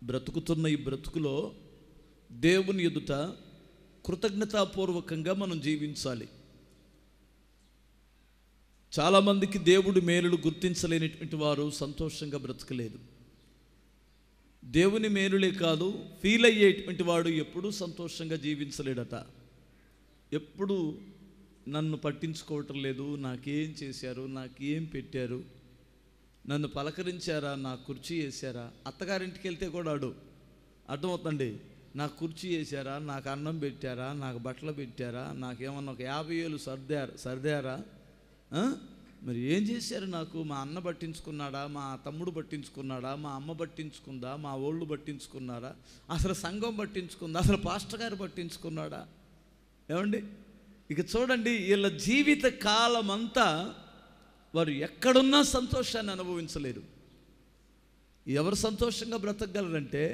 బ్రతుకుతున్న ఈ బ్రతుకులో దేవుని ఎదుట కృతజ్ఞతాపూర్వకంగా మనం జీవించాలి చాలామందికి దేవుడి మేలులు గుర్తించలేనటువంటి వారు సంతోషంగా బ్రతకలేదు దేవుని మేలులే కాదు ఫీల్ అయ్యేటువంటి వాడు ఎప్పుడూ సంతోషంగా జీవించలేడట ఎప్పుడు నన్ను పట్టించుకోవటం లేదు నాకేం చేశారు నాకేం పెట్టారు నన్ను పలకరించారా నా కుర్చీ వేసారా అత్తగారింటికి వెళ్తే కూడా ఆడు అర్థమవుతుంది నాకు కుర్చీ వేసారా నాకు అన్నం పెట్టారా నాకు బట్టలు పెట్టారా నాకేమన్నా ఒక యాభై వేలు సర్దారు సర్దారా ఆ? మరి ఏం చేశారు నాకు మా అన్న పట్టించుకున్నాడా మా తమ్ముడు పట్టించుకున్నాడా మా అమ్మ పట్టించుకుందా మా ఓళ్ళు పట్టించుకున్నారా అసలు సంఘం పట్టించుకుందా అసలు పాస్టర్ గారు పట్టించుకున్నాడా ఏమండి ఇక చూడండి వీళ్ళ జీవిత కాలం అంతా వారు ఎక్కడున్నా సంతోషాన్ని అనుభవించలేరు ఎవరు సంతోషంగా బ్రతకగలరంటే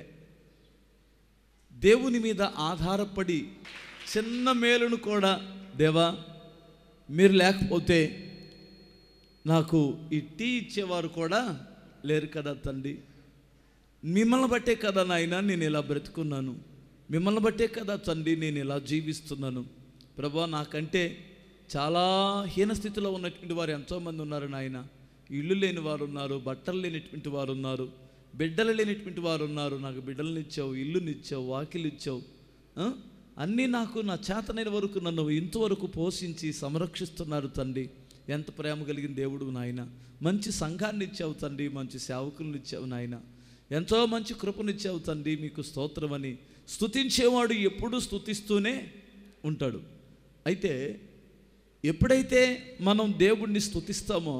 దేవుని మీద ఆధారపడి చిన్న మేలును కూడా దేవా మీరు లేకపోతే నాకు ఈ టీ ఇచ్చేవారు కూడా లేరు కదా తండ్రి మిమ్మల్ని బట్టే కదా నాయన నేను ఇలా బ్రతుకున్నాను మిమ్మల్ని బట్టే కదా తండ్రి నేను ఇలా జీవిస్తున్నాను ప్రభా నాకంటే చాలా హీన స్థితిలో ఉన్నటువంటి వారు ఎంతోమంది ఉన్నారు నాయన ఇల్లు లేని వారు ఉన్నారు బట్టలు లేనటువంటి వారు ఉన్నారు బిడ్డలు లేనటువంటి వారు ఉన్నారు నాకు బిడ్డలను ఇచ్చావు ఇల్లుని ఇచ్చావు వాకిలు ఇచ్చావు ఆ? అన్నీ నాకు నా చేతనైన వరకు నన్ను ఇంతవరకు పోషించి సంరక్షిస్తున్నారు తండ్రి ఎంత ప్రేమ కలిగిన దేవుడు నాయన మంచి సంఘాన్ని ఇచ్చావు తండ్రి మంచి సేవకులను ఇచ్చావు నాయన ఎంతో మంచి కృపనిచ్చావు తండ్రి మీకు స్తోత్రమని స్తుతించేవాడు ఎప్పుడూ స్తుతిస్తూనే ఉంటాడు అయితే ఎప్పుడైతే మనం దేవుణ్ణి స్తుతిస్తామో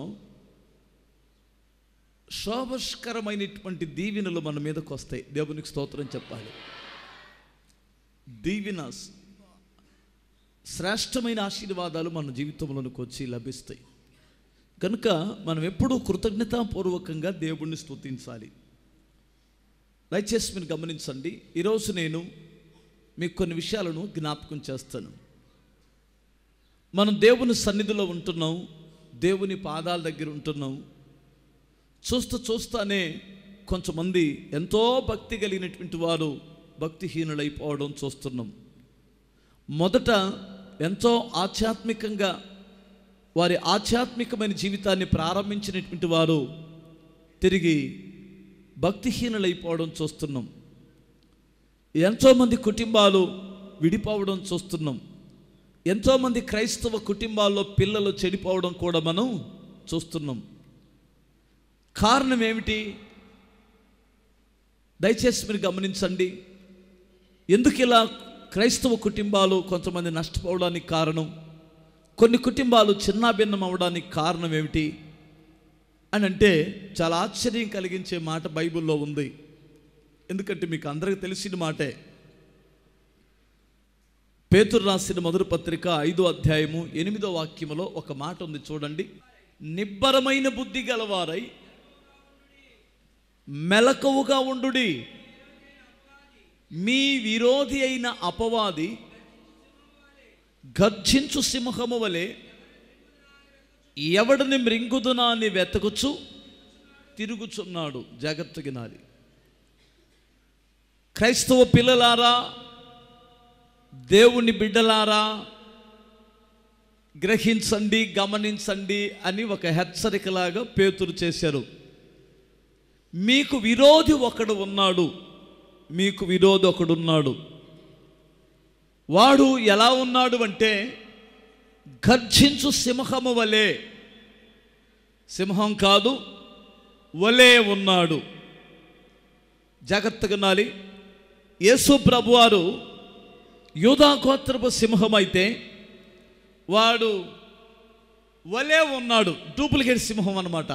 శోభస్కరమైనటువంటి దీవెనలు మన మీదకు వస్తాయి దేవునికి స్తోత్రం చెప్పాలి దీవెన శ్రేష్టమైన ఆశీర్వాదాలు మన జీవితంలోనికి వచ్చి లభిస్తాయి కనుక మనం ఎప్పుడూ కృతజ్ఞతాపూర్వకంగా దేవుణ్ణి స్తుతించాలి దయచేసి మీరు గమనించండి ఈరోజు నేను మీకు కొన్ని విషయాలను జ్ఞాపకం చేస్తాను మనం దేవుని సన్నిధిలో ఉంటున్నాం దేవుని పాదాల దగ్గర ఉంటున్నాం చూస్తూ చూస్తానే కొంతమంది ఎంతో భక్తి కలిగినటువంటి వారు భక్తిహీనులైపోవడం చూస్తున్నాం మొదట ఎంతో ఆధ్యాత్మికంగా వారి ఆధ్యాత్మికమైన జీవితాన్ని ప్రారంభించినటువంటి వారు తిరిగి భక్తిహీనులైపోవడం చూస్తున్నాం ఎంతోమంది కుటుంబాలు విడిపోవడం చూస్తున్నాం ఎంతోమంది క్రైస్తవ కుటుంబాల్లో పిల్లలు చెడిపోవడం కూడా మనం చూస్తున్నాం కారణం ఏమిటి దయచేసి మీరు గమనించండి ఎందుకు ఇలా క్రైస్తవ కుటుంబాలు కొంతమంది నష్టపోవడానికి కారణం కొన్ని కుటుంబాలు చిన్నాభిన్నం అవడానికి కారణం ఏమిటి అని అంటే చాలా ఆశ్చర్యం కలిగించే మాట బైబిల్లో ఉంది ఎందుకంటే మీకు అందరికీ తెలిసిన మాటే పేతురు రాసిన మొదటి పత్రిక ఐదో అధ్యాయము ఎనిమిదో వాక్యములో ఒక మాట ఉంది చూడండి నిబ్బరమైన బుద్ధి గలవారై మెలకువగా ఉండుడి మీ విరోధి అయిన అపవాది గర్జించు సింహము వలె ఎవడిని మృంగుదునా అని వెతకుచు తిరుగుచున్నాడు జాగ్రత్తగా నాది క్రైస్తవ పిల్లలారా దేవుని బిడ్డలారా గ్రహించండి గమనించండి అని ఒక హెచ్చరికలాగా పేతురు చేశారు మీకు విరోధి ఒకడు ఉన్నాడు మీకు విరోధి ఒకడు ఉన్నాడు వాడు ఎలా ఉన్నాడు అంటే గర్జించు సింహము వలె సింహం కాదు వలే ఉన్నాడు జాగ్రత్తగా నాలి యేసు ప్రభువారు యూదా గోత్రపు సింహం అయితే వాడు వలే ఉన్నాడు డూప్లికేట్ సింహం అన్నమాట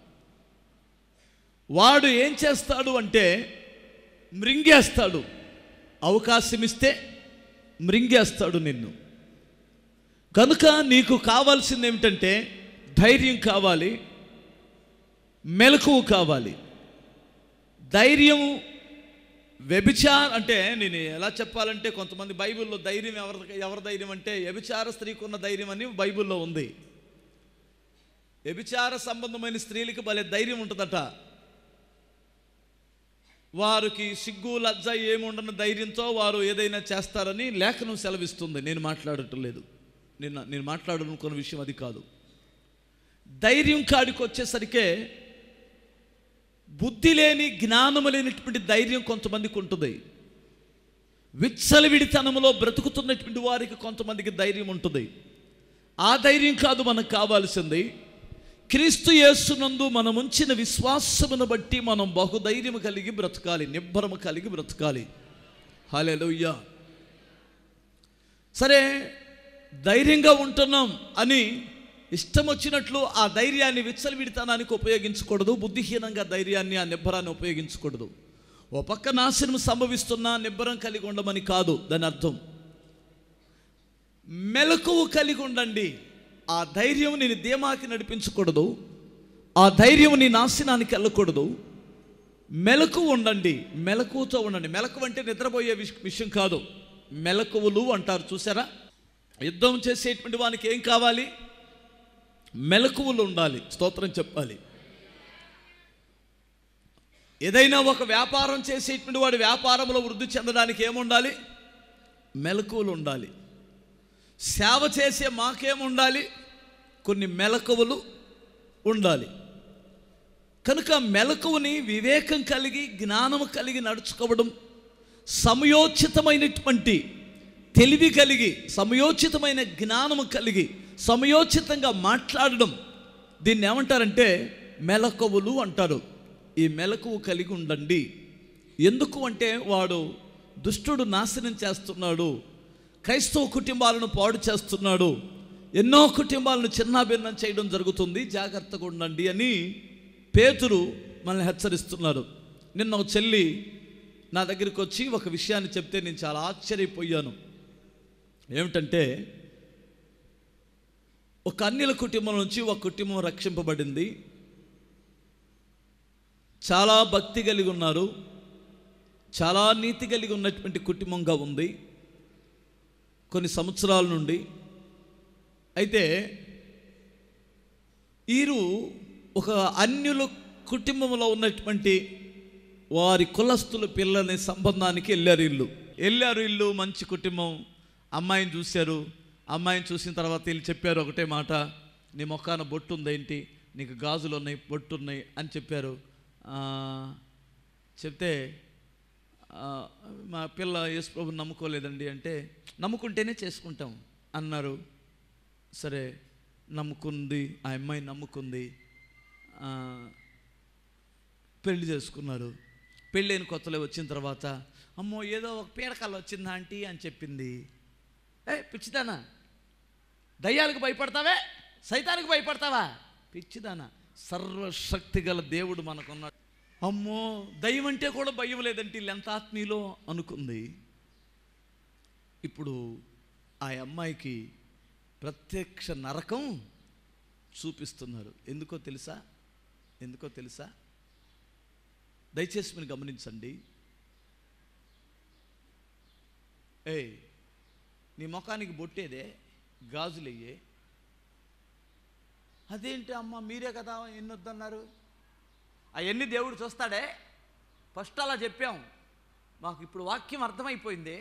వాడు ఏం చేస్తాడు అంటే మృంగేస్తాడు అవకాశం ఇస్తే మృంగేస్తాడు నిన్ను కనుక నీకు కావాల్సింది ఏమిటంటే ధైర్యం కావాలి మెలకువ కావాలి ధైర్యం వ్యభిచార అంటే నేను ఎలా చెప్పాలంటే కొంతమంది బైబిల్లో ధైర్యం ఎవరి ఎవరి ధైర్యం అంటే వ్యభిచార స్త్రీకి ఉన్న ధైర్యం అని బైబిల్లో ఉంది వ్యభిచార సంబంధమైన స్త్రీలకు భలే ధైర్యం ఉంటుందట వారికి సిగ్గు లజ్జ ఏముండని ధైర్యంతో వారు ఏదైనా చేస్తారని లేఖనం సెలవిస్తుంది నేను మాట్లాడటం లేదు నేను నేను మాట్లాడాలనుకున్న విషయం అది కాదు ధైర్యం కాడికి వచ్చేసరికే బుద్ధి లేని జ్ఞానము లేనటువంటి ధైర్యం కొంతమందికి ఉంటుంది విచ్చలవిడితనములో బ్రతుకుతున్నటువంటి వారికి కొంతమందికి ధైర్యం ఉంటుంది ఆ ధైర్యం కాదు మనకు కావాల్సింది క్రీస్తు యేసునందు మనం ఉంచిన విశ్వాసమును బట్టి మనం బహుధైర్యము కలిగి బ్రతకాలి నిబ్బరము కలిగి బ్రతకాలి హాలెలుయ్యా సరే ధైర్యంగా ఉంటున్నాం అని ఇష్టం వచ్చినట్లు ఆ ధైర్యాన్ని విచ్చలవిడితనానికి ఉపయోగించకూడదు బుద్ధిహీనంగా ధైర్యాన్ని ఆ నిబ్బరాన్ని ఉపయోగించకూడదు ఓ పక్క నాశనం సంభవిస్తున్నా నిబ్బరం కలిగి ఉండమని కాదు దాని అర్థం మెలకువ కలిగి ఉండండి ఆ ధైర్యం నేను ధీమాకి నడిపించకూడదు ఆ ధైర్యం నీ నాశనానికి వెళ్ళకూడదు మెలకు ఉండండి మెలకువతో ఉండండి మెలకు అంటే నిద్రపోయే విష- విషయం కాదు మెలకువలు అంటారు చూసారా యుద్ధం చేసేటువంటి వానికి ఏం కావాలి మెలకువలు ఉండాలి స్తోత్రం చెప్పాలి ఏదైనా ఒక వ్యాపారం చేసేటువంటి వాడి వ్యాపారంలో వృద్ధి చెందడానికి ఏముండాలి మెలకువలు ఉండాలి సేవ చేసే మాకేముండాలి కొన్ని మెలకువలు ఉండాలి కనుక మెలకువని వివేకం కలిగి జ్ఞానము కలిగి నడుచుకోవడం సమయోచితమైనటువంటి తెలివి కలిగి సమయోచితమైన జ్ఞానము కలిగి సమయోచితంగా మాట్లాడడం దీన్ని ఏమంటారంటే మెలకువలు అంటారు ఈ మెలకువ కలిగి ఉండండి ఎందుకు అంటే వాడు దుష్టుడు నాశనం చేస్తున్నాడు క్రైస్తవ కుటుంబాలను పాడు చేస్తున్నాడు ఎన్నో కుటుంబాలను చిన్నాభిన్నం చేయడం జరుగుతుంది జాగ్రత్తగా ఉండండి అని పేతురు మనల్ని హెచ్చరిస్తున్నారు నిన్న ఒక చెల్లి నా దగ్గరికి వచ్చి ఒక విషయాన్ని చెప్తే నేను చాలా ఆశ్చర్యపోయాను ఏమిటంటే ఒక అన్యుల కుటుంబం నుంచి ఒక కుటుంబం రక్షింపబడింది చాలా భక్తి కలిగి ఉన్నారు చాలా నీతి కలిగి ఉన్నటువంటి కుటుంబంగా ఉంది కొన్ని సంవత్సరాల నుండి అయితే వీరు ఒక అన్యుల కుటుంబంలో ఉన్నటువంటి వారి కులస్తుల పిల్లల్ని సంబంధానికి వెళ్ళారు ఇల్లు వెళ్ళారు ఇల్లు మంచి కుటుంబం అమ్మాయిని చూశారు అమ్మాయిని చూసిన తర్వాత వీళ్ళు చెప్పారు ఒకటే మాట నీ మొక్కాన బొట్టు ఉందేంటి నీకు గాజులు ఉన్నాయి బొట్టు ఉన్నాయి అని చెప్పారు ఆ, చెప్తే ఆ, మా పిల్ల యేసు ప్రభు నమ్ముకోలేదండి అంటే నమ్ముకుంటేనే చేసుకుంటాం అన్నారు సరే నమ్ముకుంది ఆ అమ్మాయి నమ్ముకుంది ఆ, పెళ్లి చేసుకున్నారు పెళ్ళైన కొత్తలో వచ్చిన తర్వాత అమ్మో ఏదో ఒక పీడకాలు వచ్చిందా ఆంటీ అని చెప్పింది ఏ పిచ్చిదానా దయ్యాలకు భయపడతావే సైతానికి భయపడతావా పిచ్చిదానా సర్వశక్తి గల దేవుడు మనకున్నాడు అమ్మో దయ్యం అంటే కూడా భయం లేదంటే వీళ్ళు ఎంత ఆత్మీయులో అనుకుంది ఇప్పుడు ఆ అమ్మాయికి ప్రత్యక్ష నరకం చూపిస్తున్నారు ఎందుకో తెలుసా ఎందుకో తెలుసా దయచేసి మీరు గమనించండి ఏయ్ నీ ముఖానికి బొట్టేదే గాజులయ్యే అదేంటి అమ్మ మీరే కదా ఎన్ని వద్దన్నారు అవన్నీ దేవుడు చూస్తాడే ఫస్ట్ అలా చెప్పాం మాకు ఇప్పుడు వాక్యం అర్థమైపోయింది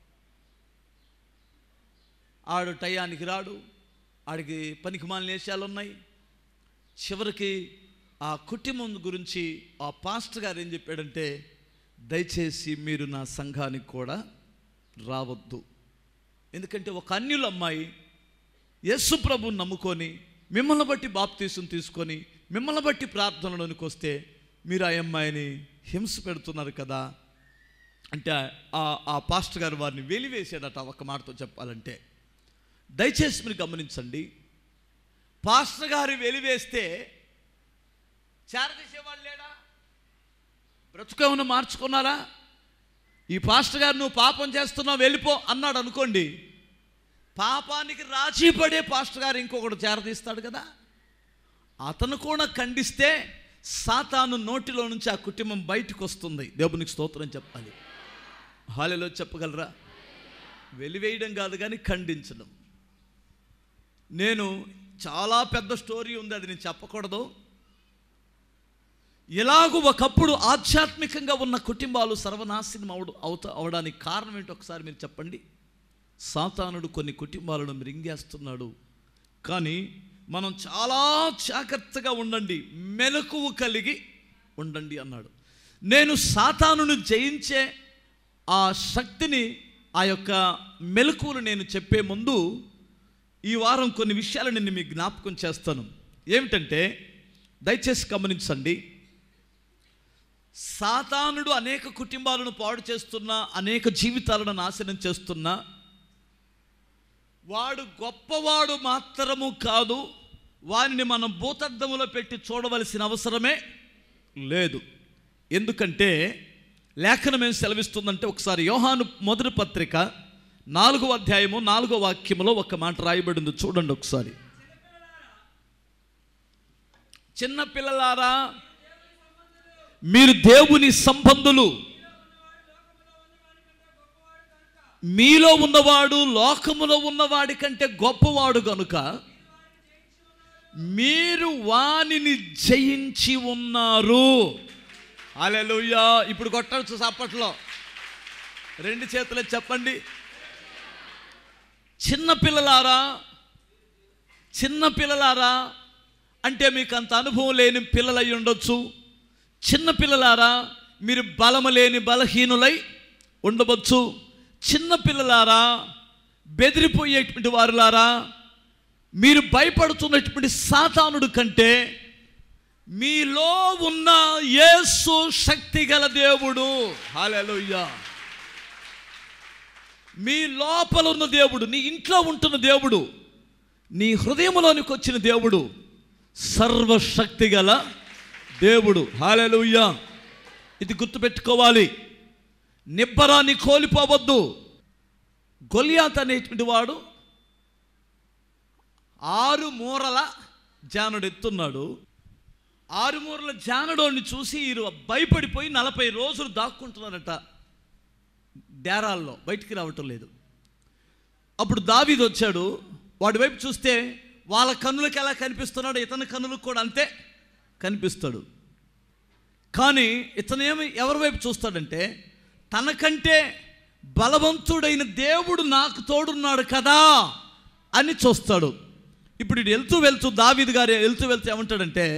ఆడు టయానికి రాడు ఆడికి పనికి మాలిన వేషాలు ఉన్నాయి చివరికి ఆ కుటుంబం గురించి ఆ పాస్టర్ గారు ఏం చెప్పాడంటే దయచేసి మీరు నా సంఘానికి కూడా రావద్దు ఎందుకంటే ఒక అన్యుల అమ్మాయి యేసు ప్రభుని నమ్ముకొని మిమ్మల్ని బట్టి బాప్తీసం తీసుకొని మిమ్మల్ని బట్టి ప్రార్థనలోనికి వస్తే మీరు ఆ అమ్మాయిని హింస పెడుతున్నారు కదా అంటే ఆ ఆ పాస్టర్ గారు వారిని వెలివేసాడట ఒక మాటతో చెప్పాలంటే దయచేసి మీరు గమనించండి పాస్టర్ గారు వెలివేస్తే చేరదీసేవాళ్ళు లేడా బ్రతుకేమన్నా మార్చుకున్నారా ఈ పాస్టర్ గారు నువ్వు పాపం చేస్తున్నావు వెళ్ళిపో అన్నాడు అనుకోండి పాపానికి రాజీ పడే పాస్టర్ గారు ఇంకొకడు చేరదీస్తాడు కదా అతను కూడా ఖండిస్తే సాతాను నోటిలో నుంచి ఆ కుటుంబం బయటకు వస్తుంది దేవునికి స్తోత్రం చెప్పాలి హాలిలో చెప్పగలరా వెలివేయడం కాదు కానీ ఖండించడం నేను చాలా పెద్ద స్టోరీ ఉంది అది నేను చెప్పకూడదు ఎలాగూ ఒకప్పుడు ఆధ్యాత్మికంగా ఉన్న కుటుంబాలు సర్వనాశనం అవడు అవుత అవడానికి కారణం ఏంటో ఒకసారి మీరు చెప్పండి సాతానుడు కొన్ని కుటుంబాలను మృంగేస్తున్నాడు కానీ మనం చాలా జాగ్రత్తగా ఉండండి మెలకువ కలిగి ఉండండి అన్నాడు నేను సాతానును జయించే ఆ శక్తిని ఆ యొక్క మెలకువలు నేను చెప్పే ముందు ఈ వారం కొన్ని విషయాలు నేను మీకు జ్ఞాపకం చేస్తాను ఏమిటంటే దయచేసి గమనించండి సాతానుడు అనేక కుటుంబాలను పాడు చేస్తున్న అనేక జీవితాలను నాశనం చేస్తున్నా వాడు గొప్పవాడు మాత్రము కాదు వారిని మనం భూతద్దములో పెట్టి చూడవలసిన అవసరమే లేదు ఎందుకంటే లేఖనం ఏం సెలవిస్తుందంటే ఒకసారి యోహాను మొదటి పత్రిక నాలుగో అధ్యాయము నాలుగో వాక్యములో ఒక మాట రాయబడింది చూడండి ఒకసారి చిన్న పిల్లలారా మీరు దేవుని సంబంధులు మీలో ఉన్నవాడు లోకములో ఉన్నవాడి కంటే గొప్పవాడు గనుక మీరు వానిని జయించి ఉన్నారు అలెలుయ్యా ఇప్పుడు కొట్టచ్చు చప్పట్లో రెండు చేతులు చెప్పండి చిన్న పిల్లలారా చిన్న పిల్లలారా అంటే మీకు అంత అనుభవం లేని పిల్లలై ఉండొచ్చు చిన్న పిల్లలారా మీరు బలము లేని బలహీనులై ఉండవచ్చు చిన్న పిల్లలారా బెదిరిపోయేటువంటి వారులారా మీరు భయపడుతున్నటువంటి సాతానుడు కంటే మీలో ఉన్న యేసు శక్తి గల దేవుడు హల్లెలూయా మీ లోపల ఉన్న దేవుడు నీ ఇంట్లో ఉంటున్న దేవుడు నీ హృదయంలోనికి వచ్చిన దేవుడు సర్వశక్తి గల దేవుడు హాలెలుయ్యా ఇది గుర్తుపెట్టుకోవాలి నిబ్బరాన్ని కోల్పోవద్దు గొలియాత్ అనేటువంటి వాడు ఆరు మూరల జానుడు ఎత్తున్నాడు ఆరు మూరల జానుడోని చూసి వీరు భయపడిపోయి నలభై రోజులు దాక్కుంటున్నారట డేరాల్లో బయటికి రావటం లేదు అప్పుడు దావీదు వచ్చాడు వాడి వైపు చూస్తే వాళ్ళ కన్నులకు ఎలా కనిపిస్తున్నాడు ఇతని కన్నులకు కూడా అంతే కనిపిస్తాడు కానీ ఇతనేమి ఎవరి వైపు చూస్తాడంటే తనకంటే బలవంతుడైన దేవుడు నాకు తోడున్నాడు కదా అని చూస్తాడు ఇప్పుడు ఇటు వెళ్తూ వెళ్తూ దావీదు గారు వెళ్తూ వెళ్తూ ఏమంటాడంటే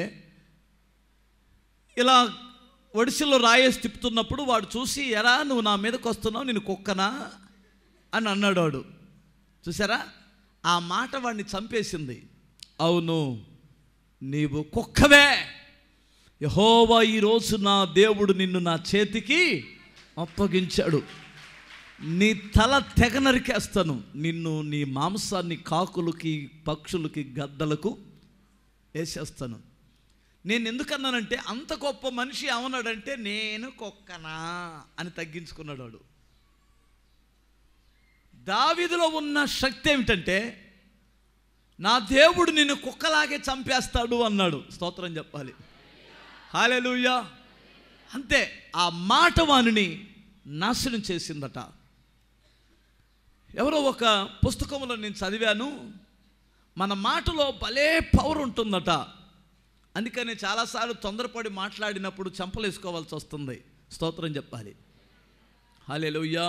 ఇలా ఒడిసిలో రాయేసి తిప్పుతున్నప్పుడు వాడు చూసి ఎరా నువ్వు నా మీదకి వస్తున్నావు నేను కుక్కనా అని అన్నాడు వాడు చూసారా ఆ మాట వాడిని చంపేసింది అవును నీవు కుక్కవే యహోవా ఈరోజు నా దేవుడు నిన్ను నా చేతికి అప్పగించాడు నీ తల తెగ నరికేస్తాను నిన్ను నీ మాంసాన్ని కాకులకి పక్షులకి గద్దలకు వేసేస్తాను నేను ఎందుకన్నానంటే అంత గొప్ప మనిషి ఏమన్నాడంటే నేను కుక్కనా అని తగ్గించుకున్నాడు వాడు దావిదిలో ఉన్న శక్తి ఏమిటంటే నా దేవుడు నిన్ను కుక్కలాగే చంపేస్తాడు అన్నాడు స్తోత్రం చెప్పాలి హాలెలూయా అంతే ఆ మాట వానిని నాశనం చేసిందట ఎవరో ఒక పుస్తకంలో నేను చదివాను మన మాటలో భలే పవర్ ఉంటుందట అందుకని చాలాసార్లు తొందరపడి మాట్లాడినప్పుడు చంపలేసుకోవాల్సి వస్తుంది స్తోత్రం చెప్పాలి హాలెలూయా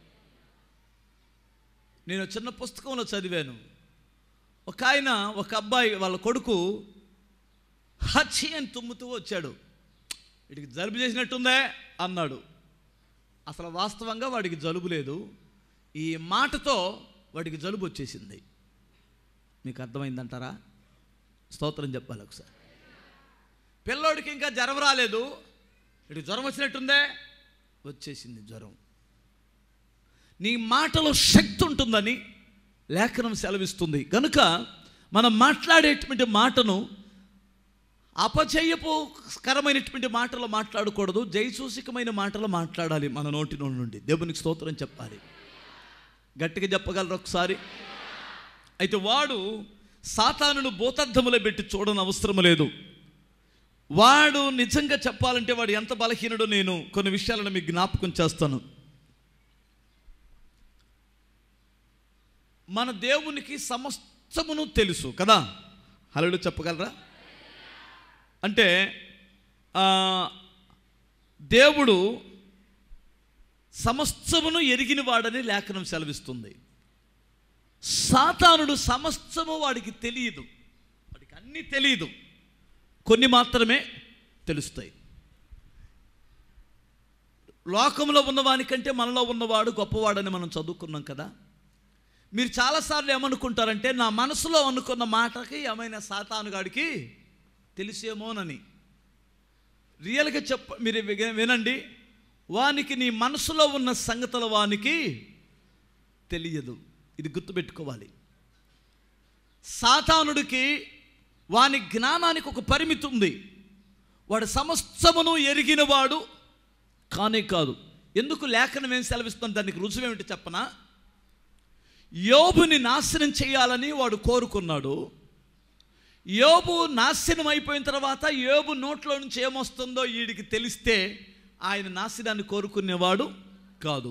నేను చిన్న పుస్తకంలో చదివాను ఒక ఆయన ఒక అబ్బాయి వాళ్ళ కొడుకు హచ్చి అని తుమ్ముతూ వచ్చాడు వీడికి జలుబు చేసినట్టుందే అన్నాడు అసలు వాస్తవంగా వాడికి జలుబు లేదు ఈ మాటతో వాడికి జలుబు వచ్చేసింది మీకు అర్థమైందంటారా స్తోత్రం చెప్పాలి ఒకసారి పిల్లోడికి ఇంకా జ్వరం రాలేదు వీడికి జ్వరం వచ్చినట్టుందే వచ్చేసింది జ్వరం నీ మాటలో శక్తి ఉంటుందని లేఖనం సెలవిస్తుంది కనుక మనం మాట్లాడేటువంటి మాటను అపజయపుకరమైనటువంటి మాటలు మాట్లాడకూడదు జయసూసికమైన మాటలు మాట్లాడాలి మన నోటి నుండి దేవునికి స్తోత్రం చెప్పాలి గట్టిగా చెప్పగలరు ఒకసారి అయితే వాడు సాతానును భూతద్దములో పెట్టి చూడని అవసరం లేదు వాడు నిజంగా చెప్పాలంటే వాడు ఎంత బలహీనుడో నేను కొన్ని విషయాలను మీకు జ్ఞాపకం చేస్తాను మన దేవునికి సమస్తమును తెలుసు కదా హలో చెప్పగలరా అంటే ఆ, దేవుడు సమస్తమును ఎరిగిన వాడని లేఖనం సెలవిస్తుంది సాతానుడు సమస్తము వాడికి తెలియదు వాడికి అన్నీ తెలియదు కొన్ని మాత్రమే తెలుస్తాయి లోకంలో ఉన్నవానికంటే మనలో ఉన్నవాడు గొప్పవాడని మనం చదువుకున్నాం కదా మీరు చాలాసార్లు ఏమనుకుంటారంటే నా మనసులో అనుకున్న మాటకి ఏమైనా సాతానుగాడికి తెలిసేమోనని రియల్గా చెప్ప మీరు విగ- వినండి వానికి నీ మనసులో ఉన్న సంగతుల వానికి తెలియదు ఇది గుర్తుపెట్టుకోవాలి సాతానుడికి వాని జ్ఞానానికి ఒక పరిమితి ఉంది వాడు సమస్తమును ఎరిగినవాడు కానే కాదు ఎందుకు లేఖనం ఏం సెలవిస్తుంది దానికి రుజువేమిటి చెప్పనా యోబుని నాశనం చేయాలని వాడు కోరుకున్నాడు యోబు నాశనం అయిపోయిన తర్వాత యోబు నోట్లో నుంచి ఏమొస్తుందో వీడికి తెలిస్తే ఆయన నాశనాన్ని కోరుకునేవాడు కాదు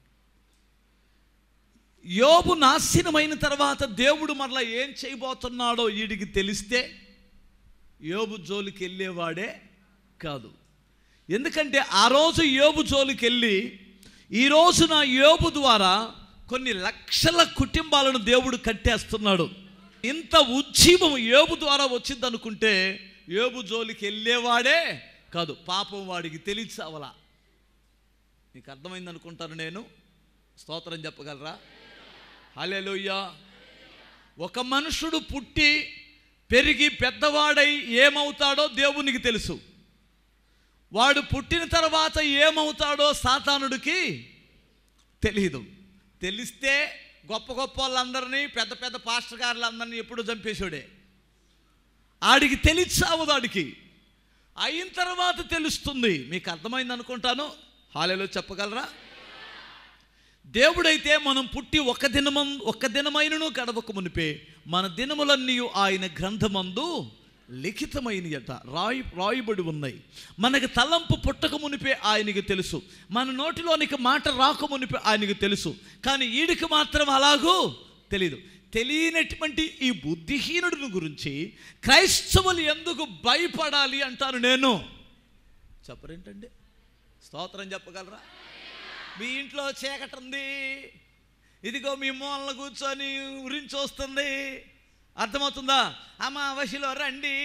యోబు నాశనమైన తర్వాత దేవుడు మరలా ఏం చేయబోతున్నాడో వీడికి తెలిస్తే యోబు జోలికి వెళ్ళేవాడే కాదు ఎందుకంటే ఆ రోజు యోబు జోలికి వెళ్ళి ఈ రోజున యోబు ద్వారా కొన్ని లక్షల కుటుంబాలను దేవుడు కట్టేస్తున్నాడు ఇంత ఉజ్జీవం యోబు ద్వారా వచ్చిందనుకుంటే యోబు జోలికి వెళ్ళేవాడే కాదు పాపం వాడికి తెలిసావలా నీకు అర్థమైంది అనుకుంటాను నేను స్తోత్రం చెప్పగలరా హల్లెలూయా ఒక మనుషుడు పుట్టి పెరిగి పెద్దవాడై ఏమవుతాడో దేవునికి తెలుసు వాడు పుట్టిన తర్వాత ఏమవుతాడో సాతానుడికి తెలియదు తెలిస్తే గొప్ప గొప్ప వాళ్ళందరినీ పెద్ద పెద్ద పాస్టర్ గారులందరినీ ఎప్పుడు చంపేశాడే ఆడికి తెలిసావు ఆడికి అయిన తర్వాత తెలుస్తుంది మీకు అర్థమైంది అనుకుంటాను హాలేలో చెప్పగలరా దేవుడైతే మనం పుట్టి ఒక దినమం ఒక దినమైనను గడవక మునిపే మన దినములన్నీ ఆయన గ్రంథమందు లిఖితమైనయట రాయి రాయబడి ఉన్నాయి మనకి తలంపు పుట్టక మునిపే ఆయనకి తెలుసు మన నోటిలోనికి మాట రాక మునిపే ఆయనకి తెలుసు కానీ ఈడికి మాత్రం అలాగూ తెలీదు తెలియనటువంటి ఈ బుద్ధిహీనుడిని గురించి క్రైస్తవులు ఎందుకు భయపడాలి అంటాను నేను చెప్పరేంటండి స్తోత్రం చెప్పగలరా మీ ఇంట్లో చీకటి ఉంది ఇదిగో మీ మూలన కూర్చొని ఉరించి వస్తుంది అర్థమవుతుందా అమావాస్యలో రండి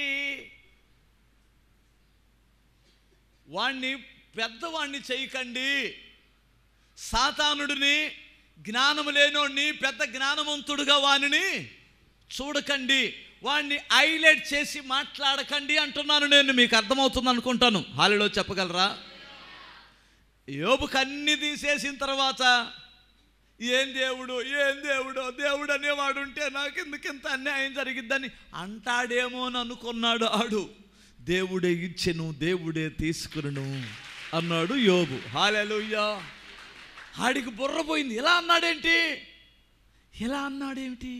వాణ్ణి పెద్దవాణ్ణి చేయకండి సాతానుడిని జ్ఞానము లేనోడిని పెద్ద జ్ఞానవంతుడుగా వానిని చూడకండి వాణ్ణి హైలైట్ చేసి మాట్లాడకండి అంటున్నాను నేను మీకు అర్థమవుతుంది అనుకుంటాను హాలిలో చెప్పగలరా యోబుకు అన్ని తీసేసిన తర్వాత ఏం దేవుడు ఏం దేవుడు దేవుడు అనేవాడు ఉంటే నాకు ఎందుకు ఇంత అన్యాయం జరిగిద్దని అంటాడేమో అని అనుకున్నాడు ఆడు దేవుడే ఇచ్చెను దేవుడే తీసుకును అన్నాడు యోబు హాలెలుయ్యా ఆడికి బుర్ర పోయింది ఇలా అన్నాడేంటి ఇలా అన్నాడేమిటి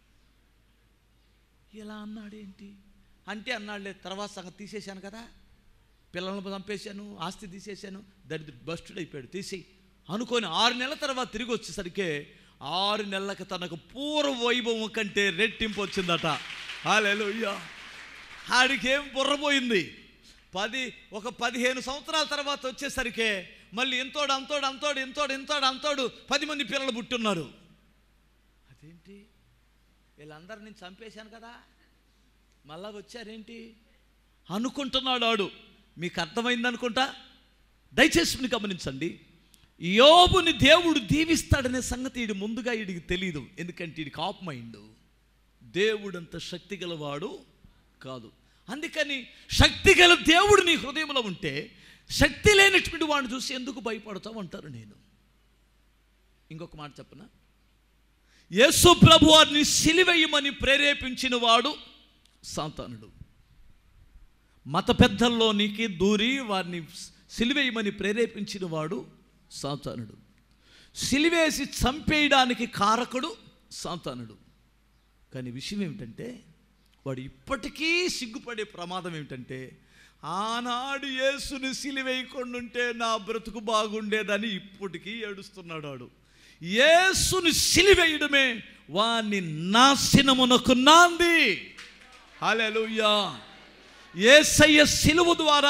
ఇలా అన్నాడేంటి అంటే అన్నాడులే తర్వాత సంగతి తీసేశాను కదా పిల్లలను చంపేశాను ఆస్తి తీసేశాను దరిద్ర బస్టుడైపోయాడు తీసి అనుకొని ఆరు నెలల తర్వాత తిరిగి వచ్చేసరికి ఆరు నెలలకు తనకు పూర్వ వైభవం కంటే రెట్టింపు వచ్చిందట హాలెలుయ్యా ఆడికేం బుర్రపోయింది పది ఒక పదిహేను సంవత్సరాల తర్వాత వచ్చేసరికి మళ్ళీ ఇంతోడు అంతోడు అంతోడు ఇంతోడు ఇంతోడు అంతోడు పది మంది పిల్లలు పుట్టున్నారు అదేంటి వీళ్ళందరినీ నేను చంపేశాను కదా మళ్ళా వచ్చారేంటి అనుకుంటున్నాడు ఆడు మీకు అర్థమైంది అనుకుంటా దయచేసి మీరు గమనించండి యోబుని దేవుడు దీవిస్తాడనే సంగతి ఈడు ముందుగా వీడికి తెలియదు ఎందుకంటే వీడికి ఆప్ మైండ్ దేవుడంత శక్తి గలవాడు కాదు అందుకని శక్తి గల దేవుడు నీ హృదయంలో ఉంటే శక్తి లేనటువంటి వాడిని చూసి ఎందుకు భయపడతావు అంటారు నేను ఇంకొక మాట చెప్పనా యేసు ప్రభు వారిని సిలివేయమని ప్రేరేపించిన వాడు సాతానుడు మత పెద్దల్లోనికి దూరి వారిని సిలివేయమని ప్రేరేపించిన వాడు సాతానుడు సిలివేసి చంపేయడానికి కారకుడు సాతానుడు కానీ విషయం ఏమిటంటే వాడు ఇప్పటికీ సిగ్గుపడే ప్రమాదం ఏమిటంటే ఆనాడు యేసుని సిలివేయకుండా ఉంటే నా బ్రతుకు బాగుండేదని ఇప్పటికీ ఏడుస్తున్నాడు వాడు యేసుని సిలివేయడమే వాణ్ణి నాశనమునకు నాంది హల్లెలూయా యేసయ్య సిలువ ద్వారా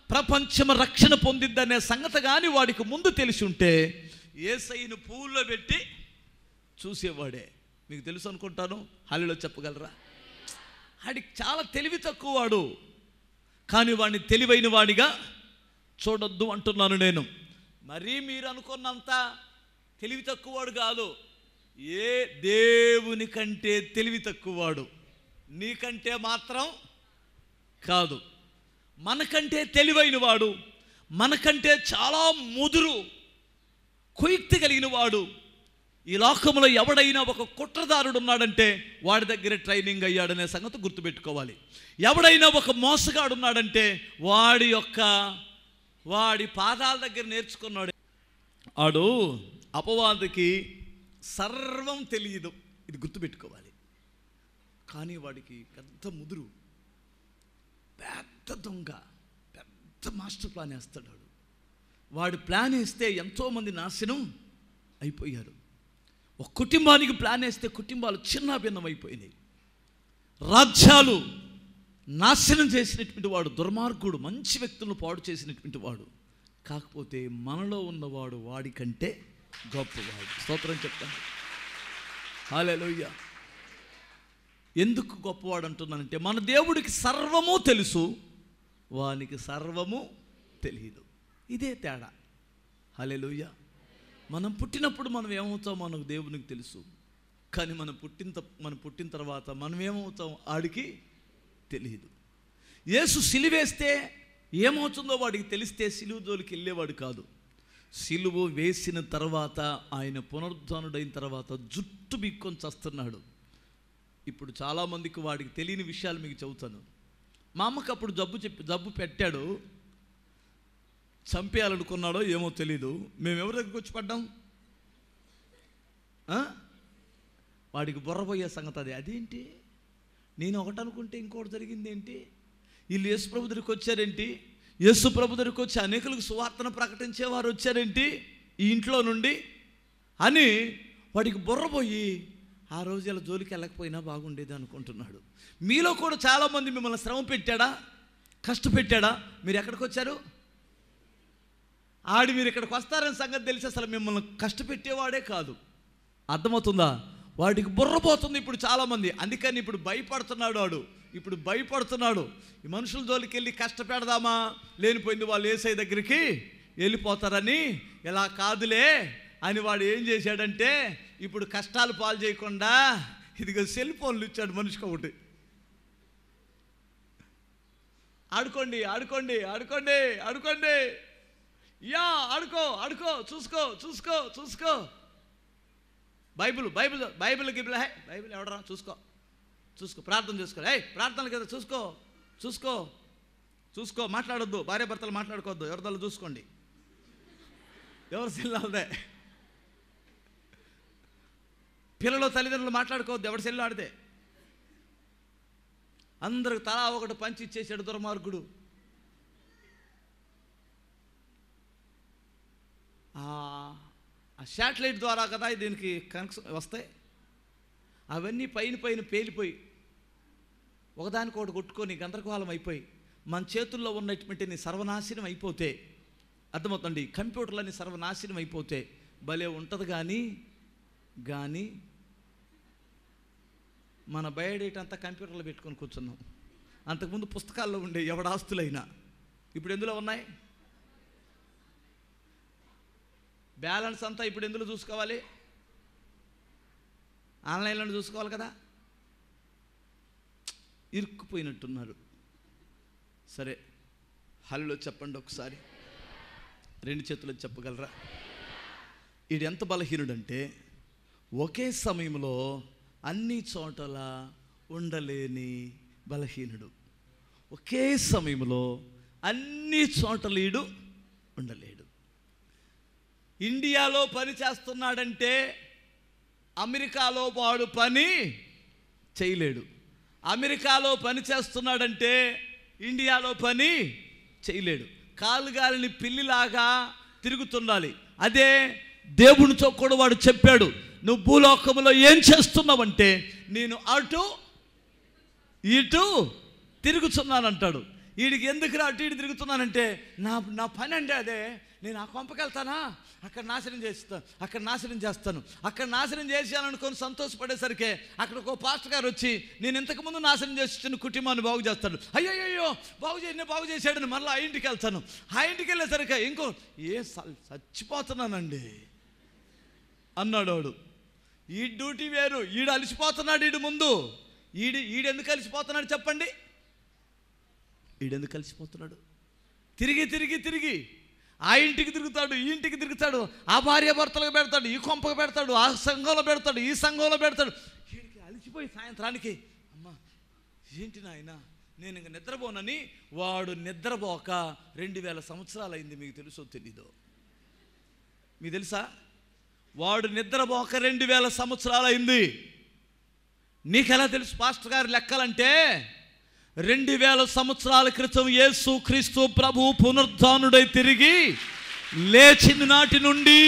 ప్రపంచం రక్షణ పొందిద్దనే సంగతి కానీ వాడికి ముందు తెలిసి ఉంటే ఏసైను పూల్లో పెట్టి చూసేవాడే మీకు తెలుసు అనుకుంటాను హాలీలో చెప్పగలరా ఆడికి చాలా తెలివి తక్కువ వాడు కానీ వాడిని తెలివైన వాడిగా చూడొద్దు అంటున్నాను నేను మరీ మీరు అనుకున్నంత తెలివి తక్కువవాడు కాదు ఏ దేవుని కంటే తెలివి తక్కువవాడు నీకంటే మాత్రం కాదు మనకంటే తెలివైన వాడు మనకంటే చాలా ముదురు కుయుక్తి కలిగిన వాడు ఈ లోకంలో ఎవడైనా ఒక కుట్రదారుడు ఉన్నాడంటే వాడి దగ్గర ట్రైనింగ్ అయ్యాడనే సంగతి గుర్తుపెట్టుకోవాలి ఎవడైనా ఒక మోసగాడు ఉన్నాడంటే వాడి యొక్క వాడి పాదాల దగ్గర నేర్చుకున్నాడు ఆడు అపవాదికి సర్వం తెలియదు ఇది గుర్తుపెట్టుకోవాలి కానీ వాడికి పెద్ద ముదురు పెద్ద దొంగ పెద్ద మాస్టర్ ప్లాన్ వేస్తాడు వాడు వాడు ప్లాన్ వేస్తే ఎంతోమంది నాశనం అయిపోయారు ఒక కుటుంబానికి ప్లాన్ వేస్తే కుటుంబాలు చిన్న భిన్నం అయిపోయినాయి రాజ్యాలు నాశనం చేసినటువంటి వాడు దుర్మార్గుడు మంచి వ్యక్తులను పాడు చేసినటువంటి వాడు కాకపోతే మనలో ఉన్నవాడు వాడికంటే గొప్పవాడు స్తోత్రం చెప్తాను హాలేలోయ్య ఎందుకు గొప్పవాడు అంటున్నానంటే మన దేవుడికి సర్వము తెలుసు వానికి సర్వము తెలియదు ఇదే తేడా హలెలుయ్య మనం పుట్టినప్పుడు మనం ఏమవుతాం మనకు దేవునికి తెలుసు కానీ మనం పుట్టిన త- మనం పుట్టిన తర్వాత మనం ఏమవుతాం ఆడికి తెలియదు యేసు సిలువేస్తే ఏమవుతుందో వాడికి తెలిస్తే సిలువు జోలికి వెళ్ళేవాడు కాదు సిలువు వేసిన తర్వాత ఆయన పునరుద్ధానుడైన తర్వాత జుట్టు బిక్కొని చస్తున్నాడు ఇప్పుడు చాలామందికి వాడికి తెలియని విషయాలు మీకు చెబుతాను మా అమ్మకి అప్పుడు జబ్బు చెప్పి జబ్బు పెట్టాడు చంపేయాలనుకున్నాడో ఏమో తెలీదు మేము ఎవరి దగ్గరికి వచ్చి పడ్డాం ఆ? వాడికి బుర్రపోయే సంగతి అది అదేంటి నేను ఒకటి అనుకుంటే ఇంకోటి జరిగింది ఏంటి వీళ్ళు యేసు ప్రభు దగ్గరికి వచ్చారేంటి యేసు ప్రభు దగ్గరికి వచ్చి అనేకులకు సువార్తను ప్రకటించేవారు వచ్చారేంటి ఈ ఇంట్లో నుండి అని వాడికి బుర్రపోయి ఆ రోజు ఇలా జోలికి వెళ్ళకపోయినా బాగుండేది అనుకుంటున్నాడు మీలో కూడా చాలామంది మిమ్మల్ని శ్రమ పెట్టాడా కష్టపెట్టాడా మీరు ఎక్కడికి వచ్చారు ఆడి మీరు ఇక్కడికి వస్తారని సంగతి తెలిసి అసలు మిమ్మల్ని కష్టపెట్టేవాడే కాదు అర్థమవుతుందా వాడికి బుర్రపోతుంది ఇప్పుడు చాలామంది అందుకని ఇప్పుడు భయపడుతున్నాడు వాడు ఇప్పుడు భయపడుతున్నాడు ఈ మనుషుల జోలికి వెళ్ళి కష్టపెడదామా లేనిపోయింది వాళ్ళు ఏసై దగ్గరికి వెళ్ళిపోతారని ఇలా కాదులే అని వాడు ఏం చేశాడంటే ఇప్పుడు కష్టాలు పాలు చేయకుండా ఇదిగో సెల్ ఫోన్లు ఇచ్చాడు మనిషికి ఒకటి ఆడుకోండి ఆడుకోండి ఆడుకోండి ఆడుకోండి యా ఆడుకో ఆడుకో చూసుకో చూసుకో చూసుకో బైబిల్ బైబిల్ బైబిల్ గిబిల్ హే బైబిల్ ఎవడరా చూసుకో చూసుకో ప్రార్థన చేసుకో హే ప్రార్థనలు కదా చూసుకో చూసుకో చూసుకో మాట్లాడొద్దు భార్య భర్తలు మాట్లాడుకోవద్దు ఎవరిదాలు చూసుకోండి ఎవరు సెల్లాలదే పిల్లలు తల్లిదండ్రులు మాట్లాడుకోవద్దు ఎవరి సెల్లు ఆడితే అందరికి తలా ఒకటి పంచి ఇచ్చేసాడు దుర్మార్గుడు ఆ ఆ శాటిలైట్ ద్వారా కదా దీనికి కనెక్షన్ వస్తాయి అవన్నీ పైన పైన పేలిపోయి ఒకదానికొకటి కొట్టుకొని గందరగోళం అయిపోయి మన చేతుల్లో ఉన్నటువంటి నీ సర్వనాశనం అయిపోతే అర్థమవుతుంది కంప్యూటర్లన్నీ సర్వనాశనం అయిపోతే భలే ఉంటుంది కానీ కానీ మన బయోడేట్ అంతా కంప్యూటర్లో పెట్టుకొని కూర్చున్నాం అంతకుముందు పుస్తకాల్లో ఉండే ఎవడాస్తులైనా ఇప్పుడు ఎందులో ఉన్నాయి బ్యాలెన్స్ అంతా ఇప్పుడు ఎందులో చూసుకోవాలి ఆన్లైన్లో చూసుకోవాలి కదా ఇరుక్కుపోయినట్టున్నారు సరే హల్లో చెప్పండి ఒకసారి రెండు చేతులు చెప్పగలరా ఈడు ఎంత బలహీనుడంటే ఒకే సమయంలో అన్ని చోటల ఉండలేని బలహీనుడు ఒకే సమయంలో అన్ని చోట్ల ఈడు ఉండలేడు ఇండియాలో పని చేస్తున్నాడంటే అమెరికాలో వాడు పని చేయలేడు అమెరికాలో పని చేస్తున్నాడంటే ఇండియాలో పని చేయలేడు కాలు గాలిని పిల్లిలాగా తిరుగుతుండాలి అదే దేవునితో కూడా వాడు చెప్పాడు నువ్వు భూలోకములో ఏం చేస్తున్నావంటే నేను అటు ఇటు తిరుగుతున్నానంటాడు వీడికి ఎందుకు అటు ఇటు తిరుగుతున్నానంటే నా నా పని అంటే అదే నేను ఆ కొంపకి వెళ్తానా అక్కడ నాశనం చేస్తాను అక్కడ నాశనం చేస్తాను అక్కడ నాశనం చేశాననుకొని సంతోషపడేసరికి అక్కడ ఒక పాస్టర్ గారు వచ్చి నేను ఇంతకుముందు నాశనం చేసిన కుటుంబాన్ని బాగు చేస్తాడు అయ్యో బాగు చేసి బాగు చేశాడని మళ్ళీ ఆ ఇంటికి వెళ్తాను ఆ ఇంటికి వెళ్ళేసరికి ఇంకో ఏ స- చచ్చిపోతున్నానండి అన్నాడు వాడు ఈ డ్యూటీ వేరు ఈడు అలసిపోతున్నాడు ఈడు ముందు ఈడు ఈడెందుకు అలసిపోతున్నాడు చెప్పండి ఈడెందుకు అలసిపోతున్నాడు తిరిగి తిరిగి తిరిగి ఆ ఇంటికి తిరుగుతాడు ఈ ఇంటికి తిరుగుతాడు ఆ భార్య భర్తలకు పెడతాడు ఈ కొంపకు పెడతాడు ఆ సంఘంలో పెడతాడు ఈ సంఘంలో పెడతాడు వీడికి అలసిపోయి సాయంత్రానికి అమ్మా ఏంటి నాయన నేను ఇంక నిద్రపోనని వాడు నిద్రపోక రెండు వేల సంవత్సరాలు అయింది మీకు తెలుసో తెలీదో మీకు తెలుసా వాడు నిద్రపోక రెండు వేల సంవత్సరాలు అయింది నీకెలా తెలుసు పాస్టర్ గారి లెక్కలంటే రెండు వేల సంవత్సరాల క్రితం యేసు క్రీస్తు ప్రభు పునరుద్ధానుడై తిరిగి లేచిన నాటి నుండి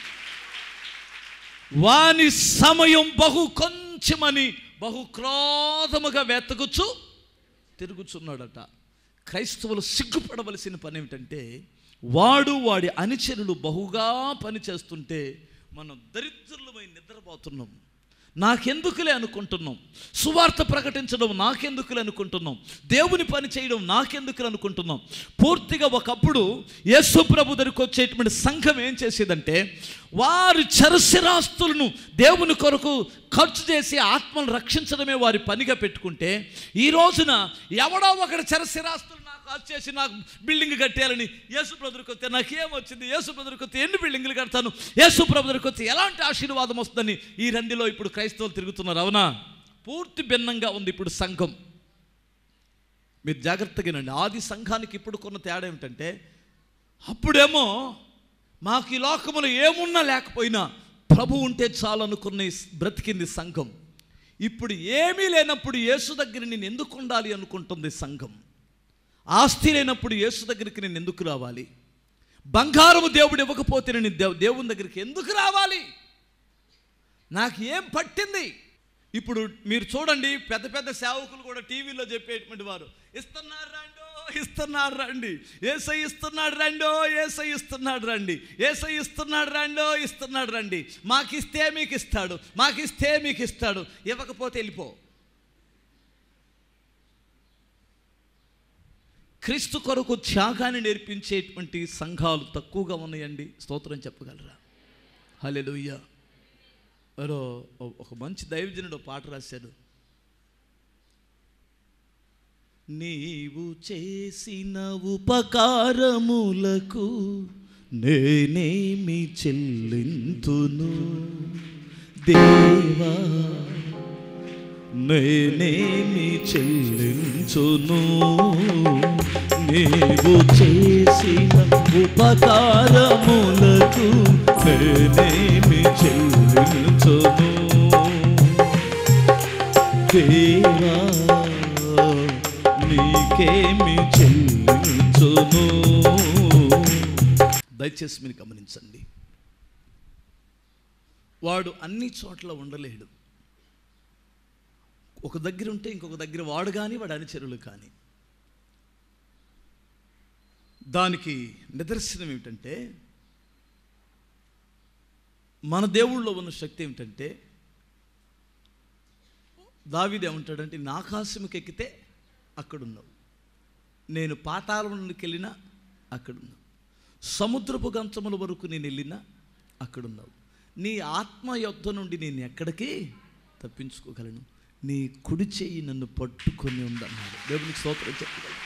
వాని సమయం బహు కొంచెమని బహు క్రోధముగా వెతకుచు తిరుగుచున్నాడట క్రైస్తవులు సిగ్గుపడవలసిన పని ఏమిటంటే వాడు వాడి అనుచరులు బహుగా పని చేస్తుంటే మనం దరిద్రులమై నిద్రపోతున్నాం నాకెందుకులే అనుకుంటున్నాం సువార్త ప్రకటించడం నాకెందుకులే అనుకుంటున్నాం దేవుని పని చేయడం నాకెందుకులే అనుకుంటున్నాం పూర్తిగా ఒకప్పుడు యేసు ప్రభు దగ్గరికి వచ్చేటువంటి సంఘం ఏం చేసేదంటే వారి చరస్థిరాస్తులను దేవుని కొరకు ఖర్చు చేసి ఆత్మను రక్షించడమే వారి పనిగా పెట్టుకుంటే ఈ రోజున ఎవడో ఒకటి చరస్థిరాస్తులు నాకు ఖర్చు చేసి నాకు బిల్డింగ్ కట్టేయాలని యేసు బ్రదర్కి వస్తే నాకేం వచ్చింది యేసు బ్రదర్కి వస్తే ఎన్ని బిల్డింగ్లు కడతాను యేసు బ్రదర్కి వస్తే ఎలాంటి ఆశీర్వాదం వస్తుందని ఈ రందిలో ఇప్పుడు క్రైస్తవులు తిరుగుతున్నారు అవునా పూర్తి భిన్నంగా ఉంది ఇప్పుడు సంఘం మీరు జాగ్రత్తగా వినండి ఆది సంఘానికి ఇప్పుడు కొన్న తేడా ఏమిటంటే అప్పుడేమో మాకు ఈ లోకములో ఏమున్నా లేకపోయినా ప్రభు ఉంటే చాలు అనుకున్న ఈ బ్రతికింది సంఘం ఇప్పుడు ఏమీ లేనప్పుడు యేసు దగ్గర నేను ఎందుకు ఉండాలి అనుకుంటుంది సంఘం ఆస్తి లేనప్పుడు యేసు దగ్గరికి నేను ఎందుకు రావాలి బంగారము దేవుడు ఇవ్వకపోతే నేను దేవ్ దేవుని దగ్గరికి ఎందుకు రావాలి నాకు ఏం పట్టింది ఇప్పుడు మీరు చూడండి పెద్ద పెద్ద సేవకులు కూడా టీవీలో చెప్పేటువంటి వారు ఇస్తున్నారు రండో ఇస్తున్నారు రండి ఏసై ఇస్తున్నాడు రండో ఏసై ఇస్తున్నాడు రండి ఏసై ఇస్తున్నాడు రండో ఇస్తున్నాడు రండి మాకు ఇస్తే మీకు ఇస్తాడు మాకు ఇస్తే మీకు ఇస్తాడు ఇవ్వకపోతే వెళ్ళిపో క్రీస్తు కొరకు త్యాగాన్ని నేర్పించేటువంటి సంఘాలు తక్కువగా ఉన్నాయండి స్తోత్రం చెప్పగలరా హల్లెలూయా మరో ఒక మంచి దైవజనుడు ఒక పాట రాశాడు నీవు చేసిన ఉపకారములకు నేనేమి చెల్లింతును దేవా నేనేమి చెల్లించును నీవు చేసిన ఉపకారములకు నేనేమి చెల్లించును దేవా నీకేమి చెల్లించును దయచేసి మీరు గమనించండి వాడు అన్ని చోట్ల ఉండలేడు ఒక దగ్గర ఉంటే ఇంకొక దగ్గర వాడు కానీ వాడు అనుచరులు కానీ దానికి నిదర్శనం ఏమిటంటే మన దేవుళ్ళలో ఉన్న శక్తి ఏమిటంటే దావీదు ఏమంటాడంటే నా ఆకాశంకి ఎక్కితే అక్కడున్నావు నేను పాతాళంలోకి వెళ్ళినా అక్కడున్నావు సముద్రపు గంచముల వరకు నేను వెళ్ళినా అక్కడున్నావు నీ ఆత్మ యొద్ధ నుండి నేను ఎక్కడికి తప్పించుకోగలను నీ కుడి చెయ్యి నన్ను పట్టుకొని ఉందన్నాడు దేవునికి స్తోత్రం చెప్పగలడు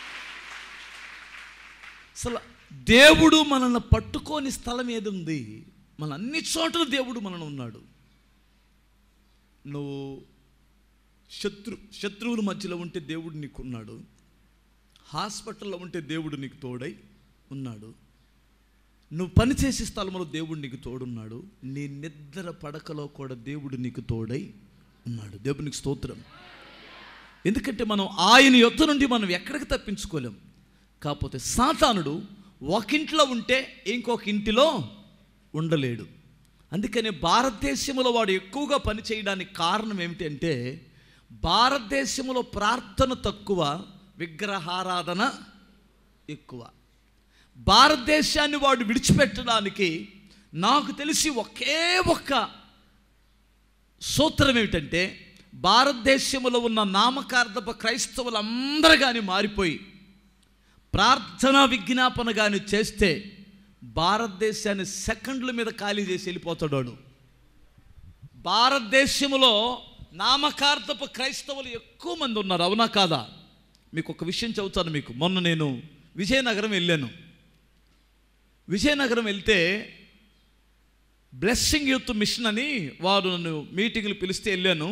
అసలు దేవుడు మనల్ని పట్టుకోని స్థలం ఏది ఉంది మన అన్ని చోట్ల దేవుడు మనను ఉన్నాడు నువ్వు శత్రు శత్రువుల మధ్యలో ఉంటే దేవుడు నీకున్నాడు హాస్పిటల్లో ఉంటే దేవుడు నీకు తోడై ఉన్నాడు నువ్వు పనిచేసే స్థలంలో దేవుడు నీకు తోడున్నాడు నీ నిద్ర పడకలో కూడా దేవుడు నీకు తోడై ఉన్నాడు దేవునికి స్తోత్రం ఎందుకంటే మనం ఆయన యొద్ద నుండి మనం ఎక్కడికి తప్పించుకోలేం కాకపోతే సాతానుడు ఒక ఇంట్లో ఉంటే ఇంకొక ఇంటిలో ఉండలేడు అందుకని భారతదేశంలో వాడు ఎక్కువగా పని చేయడానికి కారణం ఏమిటంటే భారతదేశంలో ప్రార్థన తక్కువ విగ్రహారాధన ఎక్కువ భారతదేశాన్ని వాడు విడిచిపెట్టడానికి నాకు తెలిసి ఒకే ఒక్క సూత్రం ఏమిటంటే భారతదేశంలో ఉన్న నామకార్థప క్రైస్తవులందరూ కానీ మారిపోయి ప్రార్థనా విజ్ఞాపన కానీ చేస్తే భారతదేశాన్ని సెకండ్ల మీద ఖాళీ చేసి వెళ్ళిపోతాడు వాడు. భారతదేశంలో నామకార్థపు క్రైస్తవులు ఎక్కువ మంది ఉన్నారు అవునా కాదా మీకు ఒక విషయం చెబుతాను మీకు మొన్న నేను విజయనగరం వెళ్ళాను విజయనగరం వెళ్తే బ్లెస్సింగ్ యూత్ మిషన్ అని వారు నన్ను మీటింగ్లు పిలిస్తే వెళ్ళాను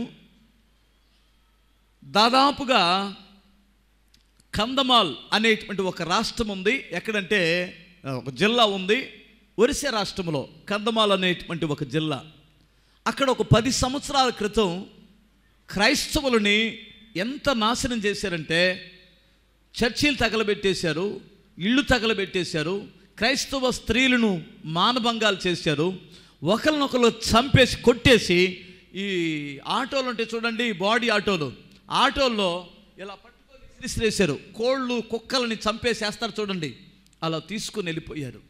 దాదాపుగా కందమాల్ అనేటువంటి ఒక రాష్ట్రం ఉంది ఎక్కడంటే ఒక జిల్లా ఉంది ఒరిస్సా రాష్ట్రంలో కందమాల్ అనేటువంటి ఒక జిల్లా అక్కడ ఒక పది సంవత్సరాల క్రితం క్రైస్తవులని ఎంత నాశనం చేశారంటే చర్చీలు తగలబెట్టేశారు ఇళ్ళు తగలబెట్టేశారు క్రైస్తవ స్త్రీలను మానభంగాలు చేశారు ఒకరినొకరు చంపేసి కొట్టేసి ఈ ఆటోలు ఉంటాయి చూడండి బాడీ ఆటోలు ఆటోల్లో ఇలా పట్టుకొని విసిరేసారు కోళ్ళు కుక్కలని చంపేసేస్తారు చూడండి అలా తీసుకుని వెళ్ళిపోయారు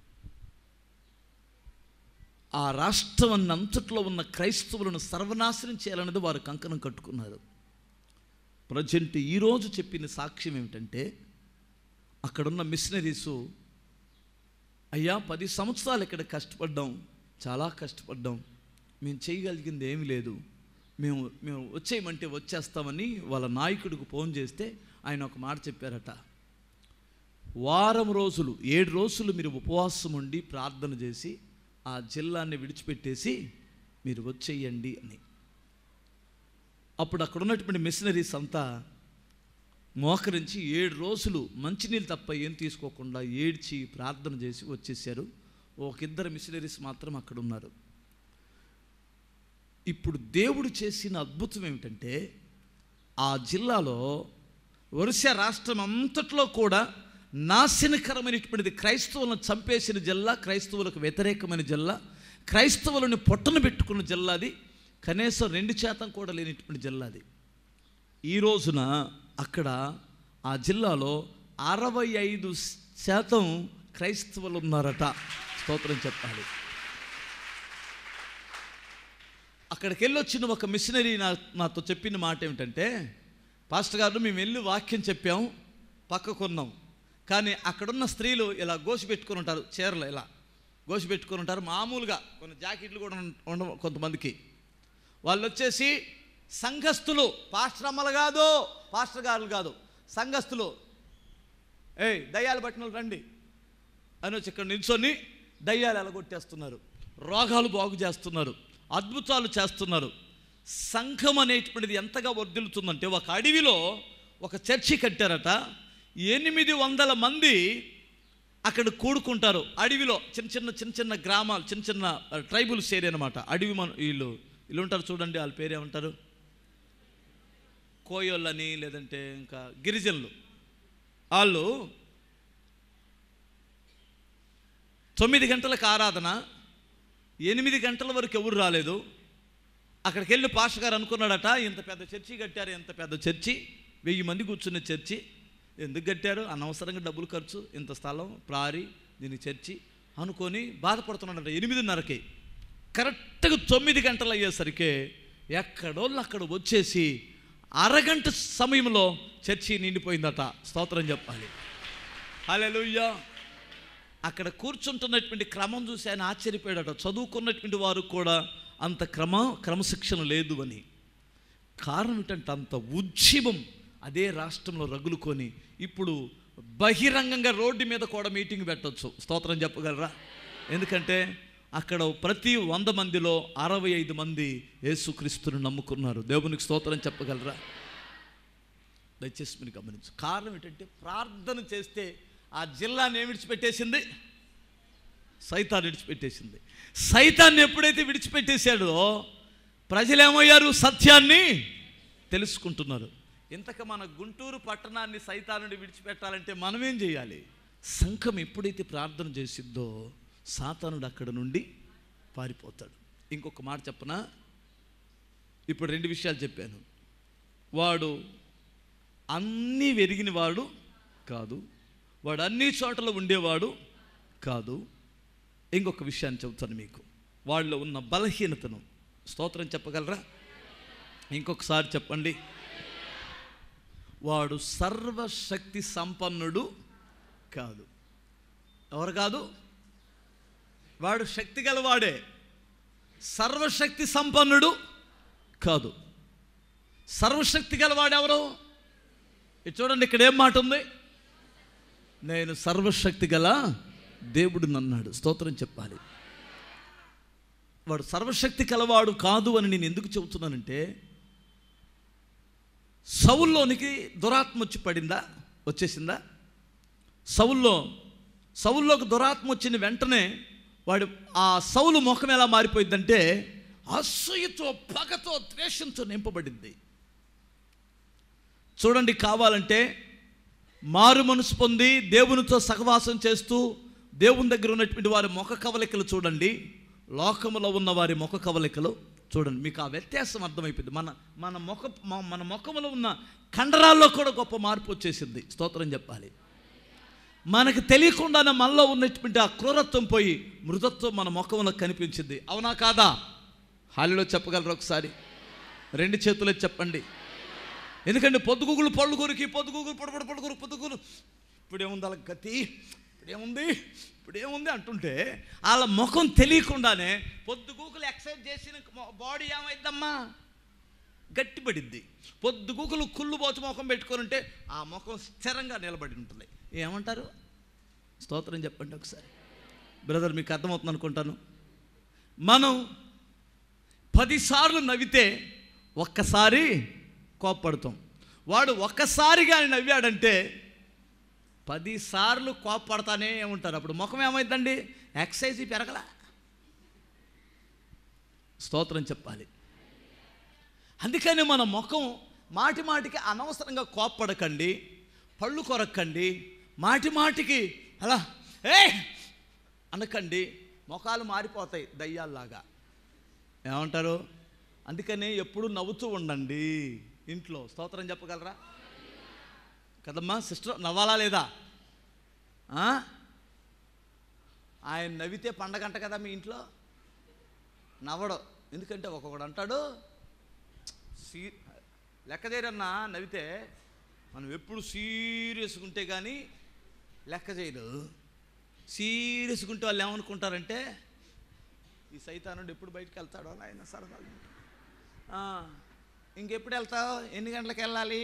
ఆ రాష్ట్రం అంతట్లో ఉన్న క్రైస్తవులను సర్వనాశనం చేయాలన్నది వారు కంకణం కట్టుకున్నారు ప్రజెంట్ ఈరోజు చెప్పిన సాక్ష్యం ఏమిటంటే అక్కడున్న మిషనరీసు అయ్యా పది సంవత్సరాలు ఇక్కడ కష్టపడ్డాం చాలా కష్టపడ్డాం మేము చేయగలిగింది ఏమీ లేదు మేము మేము వచ్చేయమంటే వచ్చేస్తామని వాళ్ళ నాయకుడికి ఫోన్ చేస్తే ఆయన ఒక మాట చెప్పారట వారం రోజులు ఏడు రోజులు మీరు ఉపవాసం ఉండి ప్రార్థన చేసి ఆ జిల్లాన్ని విడిచిపెట్టేసి మీరు వచ్చేయండి అని అప్పుడు అక్కడ ఉన్నటువంటి మిషనరీస్ అంతా మోకరించి ఏడు రోజులు మంచినీళ్ళు తప్ప ఏం తీసుకోకుండా ఏడ్చి ప్రార్థన చేసి వచ్చేసారు ఒక ఇద్దరు మిషనరీస్ మాత్రం అక్కడ ఉన్నారు ఇప్పుడు దేవుడు చేసిన అద్భుతం ఏమిటంటే ఆ జిల్లాలో ఒరిస్సా రాష్ట్రం అంతట్లో కూడా నాశనకరమైనటువంటిది క్రైస్తవులను చంపేసిన జిల్లా క్రైస్తవులకు వ్యతిరేకమైన జిల్లా క్రైస్తవులను పొట్టన పెట్టుకున్న జిల్లా అది కనీసం రెండు శాతం కూడా లేనటువంటి జిల్లా అది ఈ రోజున అక్కడ ఆ జిల్లాలో అరవై ఐదు శాతం క్రైస్తవులు ఉన్నారట స్తోత్రం చెప్పాలి అక్కడికి వెళ్ళి వచ్చిన ఒక మిషనరీ నా నాతో చెప్పిన మాట ఏమిటంటే పాస్టర్ గారు మేము వెళ్ళి వాక్యం చెప్పాం పక్కకున్నాం కానీ అక్కడున్న స్త్రీలు ఇలా గోసి పెట్టుకొని ఉంటారు చీరలు ఇలా గోసి పెట్టుకొని ఉంటారు మామూలుగా కొన్ని జాకెట్లు కూడా ఉం- ఉండవు కొంతమందికి వాళ్ళు వచ్చేసి సంఘస్థులు పాస్టర్ అమ్మలు కాదు పాస్టర్ గారులు కాదు సంఘస్థులు ఏయ్ దయ్యాలు పట్టిన వాళ్ళు రండి అని వచ్చి ఇక్కడ నిల్చొని దయ్యాలు ఎలగొట్టేస్తున్నారు రోగాలు బాగు చేస్తున్నారు అద్భుతాలు చేస్తున్నారు సంఘం అనేటువంటిది ఎంతగా వర్ధిల్లుతుందంటే ఒక అడవిలో ఒక చర్చి కట్టారట ఎనిమిది వందల మంది అక్కడ కూడుకుంటారు అడవిలో చిన్న చిన్న చిన్న చిన్న గ్రామాలు చిన్న చిన్న ట్రైబుల్స్ ఏరియా అనమాట అడవి మన వీళ్ళు వీళ్ళు ఉంటారు చూడండి వాళ్ళ పేరు ఏమంటారు కోయోళ్ళని లేదంటే ఇంకా గిరిజనులు వాళ్ళు తొమ్మిది గంటలకు ఆరాధన ఎనిమిది గంటల వరకు ఎవరు రాలేదు అక్కడికి వెళ్ళి పాస్టర్ గారు అనుకున్నాడట ఇంత పెద్ద చర్చి కట్టారు ఇంత పెద్ద చర్చి వెయ్యి మంది కూర్చున్న చర్చి ఎందుకు కట్టారు అనవసరంగా డబ్బులు ఖర్చు ఇంత స్థలం ప్రారి దీని చర్చి అనుకొని బాధపడుతున్నాడట ఎనిమిదిన్నరకి కరెక్ట్గా తొమ్మిది గంటలు అయ్యేసరికి ఎక్కడోళ్ళు అక్కడ వచ్చేసి అరగంట సమయంలో చర్చి నిండిపోయిందట స్తోత్రం చెప్పాలి హల్లెలూయా అక్కడ కూర్చుంటున్నటువంటి క్రమం చూసి ఆయన ఆశ్చర్యపోయాడట చదువుకున్నటువంటి వారు కూడా అంత క్రమ క్రమశిక్షణ లేదు అని కారణం ఏంటంటే అంత ఉద్యమం అదే రాష్ట్రంలో రగులుకొని ఇప్పుడు బహిరంగంగా రోడ్డు మీద కూడా మీటింగ్ పెట్టొచ్చు స్తోత్రం చెప్పగలరా ఎందుకంటే అక్కడ ప్రతి వంద మందిలో అరవై ఐదు మంది యేసుక్రీస్తుని నమ్ముకున్నారు దేవునికి స్తోత్రం చెప్పగలరా దయచేసి మీరు గమనించు కారణం ఏంటంటే ప్రార్థన చేస్తే ఆ జిల్లాని ఏమి విడిచిపెట్టేసింది సైతాన్ని విడిచిపెట్టేసింది సైతాన్ని ఎప్పుడైతే విడిచిపెట్టేశాడో ప్రజలేమయ్యారు సత్యాన్ని తెలుసుకుంటున్నారు ఇంతక మన గుంటూరు పట్టణాన్ని సైతానుడి విడిచిపెట్టాలంటే మనం ఏం చేయాలి సంఘం ఎప్పుడైతే ప్రార్థన చేసిద్దో సాతానుడు అక్కడ నుండి పారిపోతాడు ఇంకొక మాట చెప్పనా ఇప్పుడు రెండు విషయాలు చెప్పాను వాడు అన్నీ వెరిగిన వాడు కాదు వాడు అన్ని చోట్ల ఉండేవాడు కాదు ఇంకొక విషయాన్ని చెబుతాను మీకు వాళ్ళలో ఉన్న బలహీనతను స్తోత్రం చెప్పగలరా ఇంకొకసారి చెప్పండి వాడు సర్వశక్తి సంపన్నుడు కాదు ఎవరు కాదు వాడు శక్తి గలవాడే సర్వశక్తి సంపన్నుడు కాదు సర్వశక్తి గలవాడు ఎవరు ఇది చూడండి ఇక్కడ ఏం మాట ఉంది నేను సర్వశక్తి గల దేవుడు నన్నాడు స్తోత్రం చెప్పాలి వాడు సర్వశక్తి కలవాడు కాదు అని నేను ఎందుకు చెబుతున్నానంటే సౌల్లోనికి దురాత్మ వచ్చి పడిందా వచ్చేసిందా సౌల్లో సౌల్లోకి దురాత్మ వచ్చిన వెంటనే వాడు ఆ సౌలు ముఖం ఎలా మారిపోయిందంటే అసూయతో పగతో ద్వేషంతో నింపబడింది చూడండి కావాలంటే మారు మనసు పొంది దేవునితో సహవాసం చేస్తూ దేవుని దగ్గర ఉన్నటువంటి వారి ముఖ కవలికలు చూడండి లోకములో ఉన్న వారి ముఖ కవలికలు చూడండి మీకు ఆ వ్యత్యాసం అర్థమైపోయింది మన మన ముఖ మ- మన ముఖములో ఉన్న కండరాల్లో కూడా గొప్ప మార్పు వచ్చేసింది స్తోత్రం చెప్పాలి మనకు తెలియకుండానే మనలో ఉన్నటువంటి ఆ క్రూరత్వం పోయి మృదత్వం మన ముఖంలో కనిపించింది అవునా కాదా హాలిలో చెప్పగలరు ఒకసారి రెండు చేతులు చెప్పండి ఎందుకంటే పొద్దుగుగులు పళ్ళు కొరికి పొద్దుగుగులు పొడపడు పొడుగురు పొద్దుగులు ఇప్పుడేముంది వాళ్ళ గతి ఇప్పుడేముంది ఇప్పుడేముంది అంటుంటే వాళ్ళ ముఖం తెలియకుండానే పొద్దుగూకులు ఎక్సర్సైజ్ చేసిన బాడీ ఏమైందమ్మా గట్టిపడింది పొద్దుగూకులు కుళ్ళు పోచు ముఖం పెట్టుకొని ఉంటే ఆ ముఖం స్థిరంగా నిలబడి ఉంటుంది ఏమంటారు స్తోత్రం చెప్పండి ఒకసారి బ్రదర్ మీకు అర్థమవుతుంది అనుకుంటాను మనం పదిసార్లు నవ్వితే ఒక్కసారి కోప్పడతాం వాడు ఒక్కసారి కానీ నవ్వాడంటే పదిసార్లు కోప్పడతానే ఉంటారు అప్పుడు ముఖం ఏమైందండి ఎక్సైజ్ పెరగల స్తోత్రం చెప్పాలి అందుకని మన ముఖం మాటి మాటికి అనవసరంగా కోప్పడకండి పళ్ళు కొరక్కండి మాటి మాటికి అలా ఏ అనకండి ముఖాలు మారిపోతాయి దయ్యాల్లాగా ఏమంటారు అందుకని ఎప్పుడు నవ్వుతూ ఉండండి ఇంట్లో స్తోత్రం చెప్పగలరా కదమ్మా సిస్టర్ నవ్వాలా లేదా ఆ? ఆయన నవ్వితే పండగంట కదా మీ ఇంట్లో నవ్వడు ఎందుకంటే ఒక్కొక్కడు అంటాడు సీ లెక్కదేరన్నా నవ్వితే మనం ఎప్పుడు సీరియస్గా ఉంటే కానీ లెక్క చేయడు సీరియస్గా ఉంటే వాళ్ళు ఏమనుకుంటారంటే ఈ సైతానుడు ఎప్పుడు బయటకు వెళ్తాడో ఆయన సరదా ఇంకెప్పుడు వెళ్తావు ఎన్ని గంటలకు వెళ్ళాలి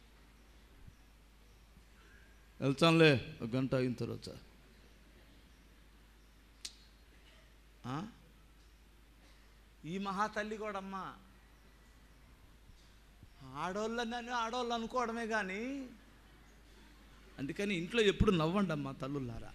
వెళ్తానులే ఒక గంట అయిన తర్వాత ఆ? ఈ మహాతల్లి కూడా అమ్మా ఆడోళ్ళని ఆడోళ్ళు అనుకోవడమే కానీ అందుకని ఇంట్లో ఎప్పుడు నవ్వండి అమ్మా తల్లులారా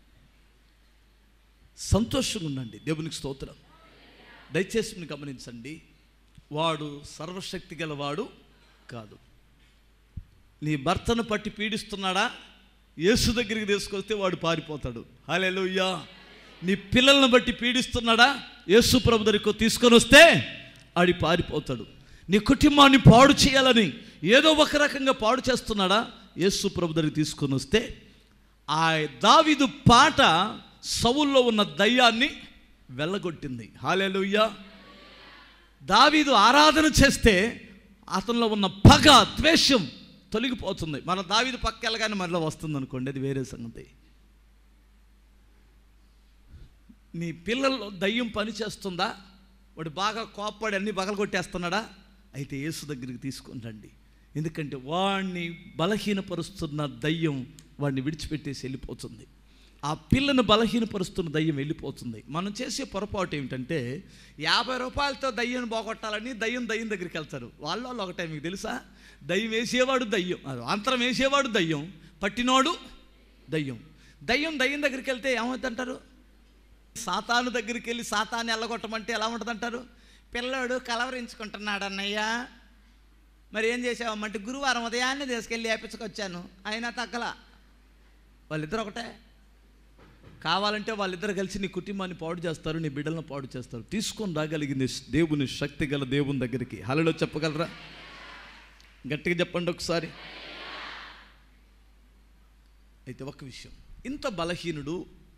సంతోషంగా ఉండండి దేవునికి స్తోత్రం దయచేసి మీరు గమనించండి వాడు సర్వశక్తి గలవాడు కాదు నీ భర్తను పట్టి పీడిస్తున్నాడా యేసు దగ్గరికి తీసుకొస్తే వాడు పారిపోతాడు హాలేలుయ్యా నీ పిల్లలను బట్టి పీడిస్తున్నాడా యేసు ప్రభు దగ్గరికి తీసుకొని వస్తే ఆడి పారిపోతాడు నీ కుటుంబాన్ని పాడు చేయాలని ఏదో ఒక రకంగా పాడు చేస్తున్నాడా యేసు ప్రభు దగ్గరికి తీసుకొని వస్తే ఆ దావిదు పాట సవుల్లో ఉన్న దయ్యాన్ని వెళ్ళగొట్టింది హాలేలుయ్యా దావీదు ఆరాధన చేస్తే అతనిలో ఉన్న పగ ద్వేషం తొలగిపోతుంది మన దావీదు పక్క వెళ్ళగానే మరలా వస్తుంది అనుకోండి అది వేరే సంగతి నీ పిల్లల్లో దయ్యం పని చేస్తుందా వాడు బాగా కోప్పడి అన్ని బగలగొట్టేస్తున్నాడా అయితే యేసు దగ్గరికి తీసుకొని రండి ఎందుకంటే వాడిని బలహీనపరుస్తున్న దయ్యం వాడిని విడిచిపెట్టేసి వెళ్ళిపోతుంది ఆ పిల్లను బలహీనపరుస్తున్న దయ్యం వెళ్ళిపోతుంది మనం చేసే పొరపాటు ఏమిటంటే యాభై రూపాయలతో దయ్యం పోగొట్టాలని దయ్యం దయ్యం దగ్గరికి వెళ్తారు వాళ్ళ వాళ్ళు ఒకటే మీకు తెలుసా దయ్యం వేసేవాడు దయ్యం అది అంతరం వేసేవాడు దయ్యం పట్టినోడు దయ్యం దయ్యం దయ్యం దగ్గరికి వెళ్తే ఏమవుతుంటారు సాతాను దగ్గరికి వెళ్ళి సాతాన్ని ఎల్లగొట్టమంటే ఎలా ఉంటుందంటారు పిల్లోడు కలవరించుకుంటున్నాడు అన్నయ్య మరి ఏం చేసావమ్మంటే గురువారం ఉదయాన్నే తీసుకెళ్ళి వేపించుకొచ్చాను అయినా తగ్గల వాళ్ళిద్దరు ఒకటే కావాలంటే వాళ్ళిద్దరు కలిసి నీ కుటుంబాన్ని పాడు చేస్తారు నీ బిడ్డలను పాడు చేస్తారు తీసుకొని రాగలిగింది దేవుని శక్తి గల దేవుని దగ్గరికి హలలో చెప్పగలరా గట్టిగా చెప్పండి ఒకసారి అయితే ఒక విషయం ఇంత బలహీనుడు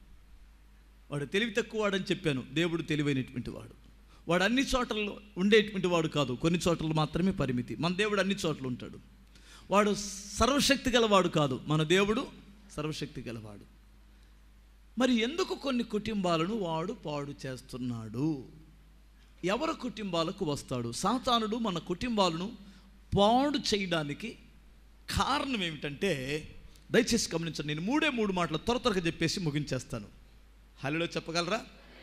వాడు తెలివి తక్కువ వాడని చెప్పాను దేవుడు తెలివైనటువంటి వాడు వాడు అన్ని చోట్లలో ఉండేటువంటి వాడు కాదు కొన్ని చోట్ల మాత్రమే పరిమితి మన దేవుడు అన్ని చోట్ల ఉంటాడు వాడు సర్వశక్తి గలవాడు కాదు మన దేవుడు సర్వశక్తి గలవాడు మరి ఎందుకు కొన్ని కుటుంబాలను వాడు పాడు చేస్తున్నాడు ఎవరి కుటుంబాలకు వస్తాడు సాతానుడు మన కుటుంబాలను పాడు చేయడానికి కారణం ఏమిటంటే దయచేసి గమనించండి నేను మూడే మూడు మాటలు త్వర త్వరగా చెప్పేసి ముగించేస్తాను హలో చెప్పగలరా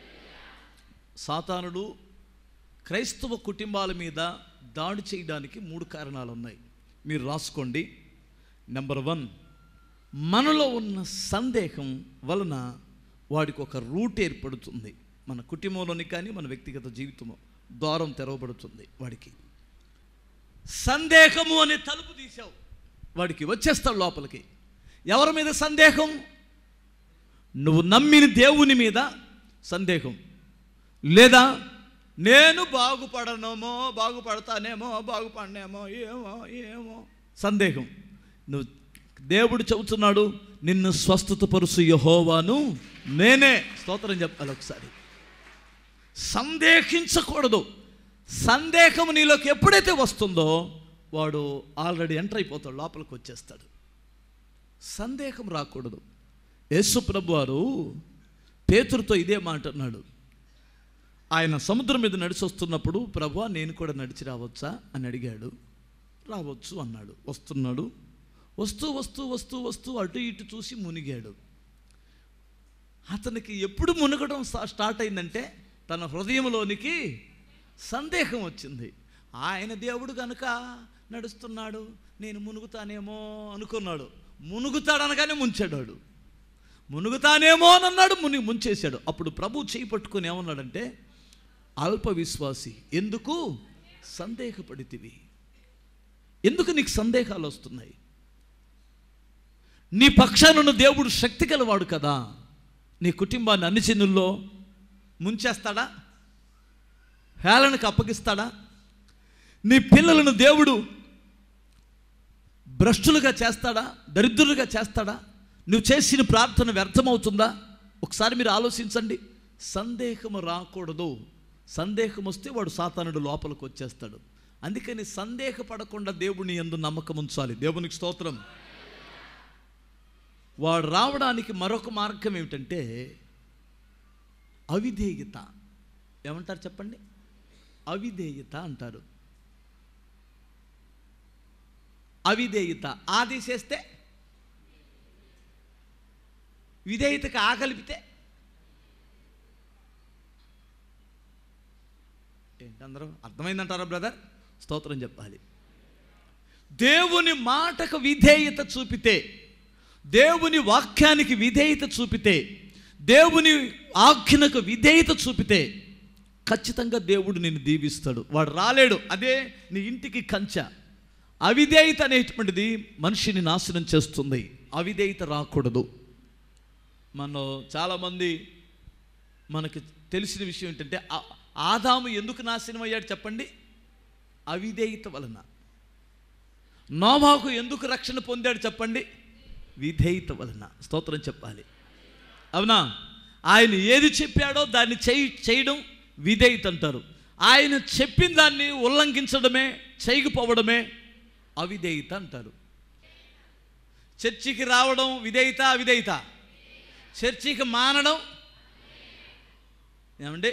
సాతానుడు క్రైస్తవ కుటుంబాల మీద దాడి చేయడానికి మూడు కారణాలు ఉన్నాయి మీరు రాసుకోండి నెంబర్ వన్ మనలో ఉన్న సందేహం వలన వాడికి ఒక రూట్ ఏర్పడుతుంది మన కుటుంబంలోని కానీ మన వ్యక్తిగత జీవితం ద్వారం తెరవబడుతుంది వాడికి సందేహము అనే తలుపు తీసావు వాడికి వచ్చేస్తాడు లోపలికి ఎవరి మీద సందేహం నువ్వు నమ్మిన దేవుని మీద సందేహం లేదా నేను బాగుపడనేమో బాగుపడతానేమో బాగుపడనేమో ఏమో ఏమో సందేహం నువ్వు దేవుడు చెబుతున్నాడు నిన్ను స్వస్థత పరుసు యహోవాను నేనే స్తోత్రం చెప్పాలి ఒకసారి సందేహించకూడదు సందేహం నీలోకి ఎప్పుడైతే వస్తుందో వాడు ఆల్రెడీ ఎంటర్ అయిపోతాడు లోపలికి వచ్చేస్తాడు సందేహం రాకూడదు యేసు ప్రభు వారు పేతురుతో ఇదే మాట అన్నాడు ఆయన సముద్రం మీద నడిచి వస్తున్నప్పుడు ప్రభు నేను కూడా నడిచి రావచ్చా అని అడిగాడు రావచ్చు అన్నాడు వస్తున్నాడు వస్తూ వస్తూ వస్తూ వస్తూ అటు ఇటు చూసి మునిగాడు అతనికి ఎప్పుడు మునగడం స్టా- స్టార్ట్ అయిందంటే తన హృదయంలోనికి సందేహం వచ్చింది ఆయన దేవుడు కనుక నడుస్తున్నాడు నేను మునుగుతానేమో అనుకున్నాడు మునుగుతాడనగానే ముంచాడు వాడు. మునుగుతానేమో అని అన్నాడు ముని ముంచేశాడు అప్పుడు ప్రభు చేయి పట్టుకొని ఏమన్నాడంటే అల్ప విశ్వాసి ఎందుకు సందేహపడితివి ఎందుకు నీకు సందేహాలు వస్తున్నాయి నీ పక్షానున్న దేవుడు శక్తి గలవాడు కదా నీ కుటుంబాన్ని అన్ని చిన్నుల్లో ముంచేస్తాడా హేళనకు అప్పగిస్తాడా నీ పిల్లలను దేవుడు భ్రష్టులుగా చేస్తాడా దరిద్రులుగా చేస్తాడా నువ్వు చేసిన ప్రార్థన వ్యర్థమవుతుందా ఒకసారి మీరు ఆలోచించండి సందేహము రాకూడదు సందేహం వస్తే వాడు సాతానుడు లోపలికి వచ్చేస్తాడు అందుకని సందేహపడకుండా దేవుని ఎందు నమ్మకం ఉంచాలి దేవునికి స్తోత్రం వాడు రావడానికి మరొక మార్గం ఏమిటంటే అవిధేయత ఏమంటారు చెప్పండి అవిధేయత అంటారు అవిధేయత ఆదేశేస్తే విధేయతకు ఆకలిపితే ఏంటి అందరూ అర్థమైందంటారా బ్రదర్ స్తోత్రం చెప్పాలి దేవుని మాటకు విధేయత చూపితే దేవుని వాక్యానికి విధేయత చూపితే దేవుని ఆజ్ఞకు విధేయత చూపితే ఖచ్చితంగా దేవుడు నిన్ను దీవిస్తాడు వాడు రాలేడు అదే నీ ఇంటికి కంచ అవిధేయత అనేటువంటిది మనిషిని నాశనం చేస్తుంది అవిధేయత రాకూడదు మనం చాలామంది మనకి తెలిసిన విషయం ఏంటంటే ఆ- ఆదాము ఎందుకు నాశనం అయ్యాడు చెప్పండి అవిధేయత వలన నోవాకు ఎందుకు రక్షణ పొందాడు చెప్పండి విధేయత వలన స్తోత్రం చెప్పాలి అవునా ఆయన ఏది చెప్పాడో దాన్ని చేయి చేయడం విధేయత అంటారు ఆయన చెప్పిన దాన్ని ఉల్లంఘించడమే చేయకపోవడమే అవిధేయత అంటారు చర్చికి రావడం విధేయత అవిధేయత చర్చికి మానడం ఏమండి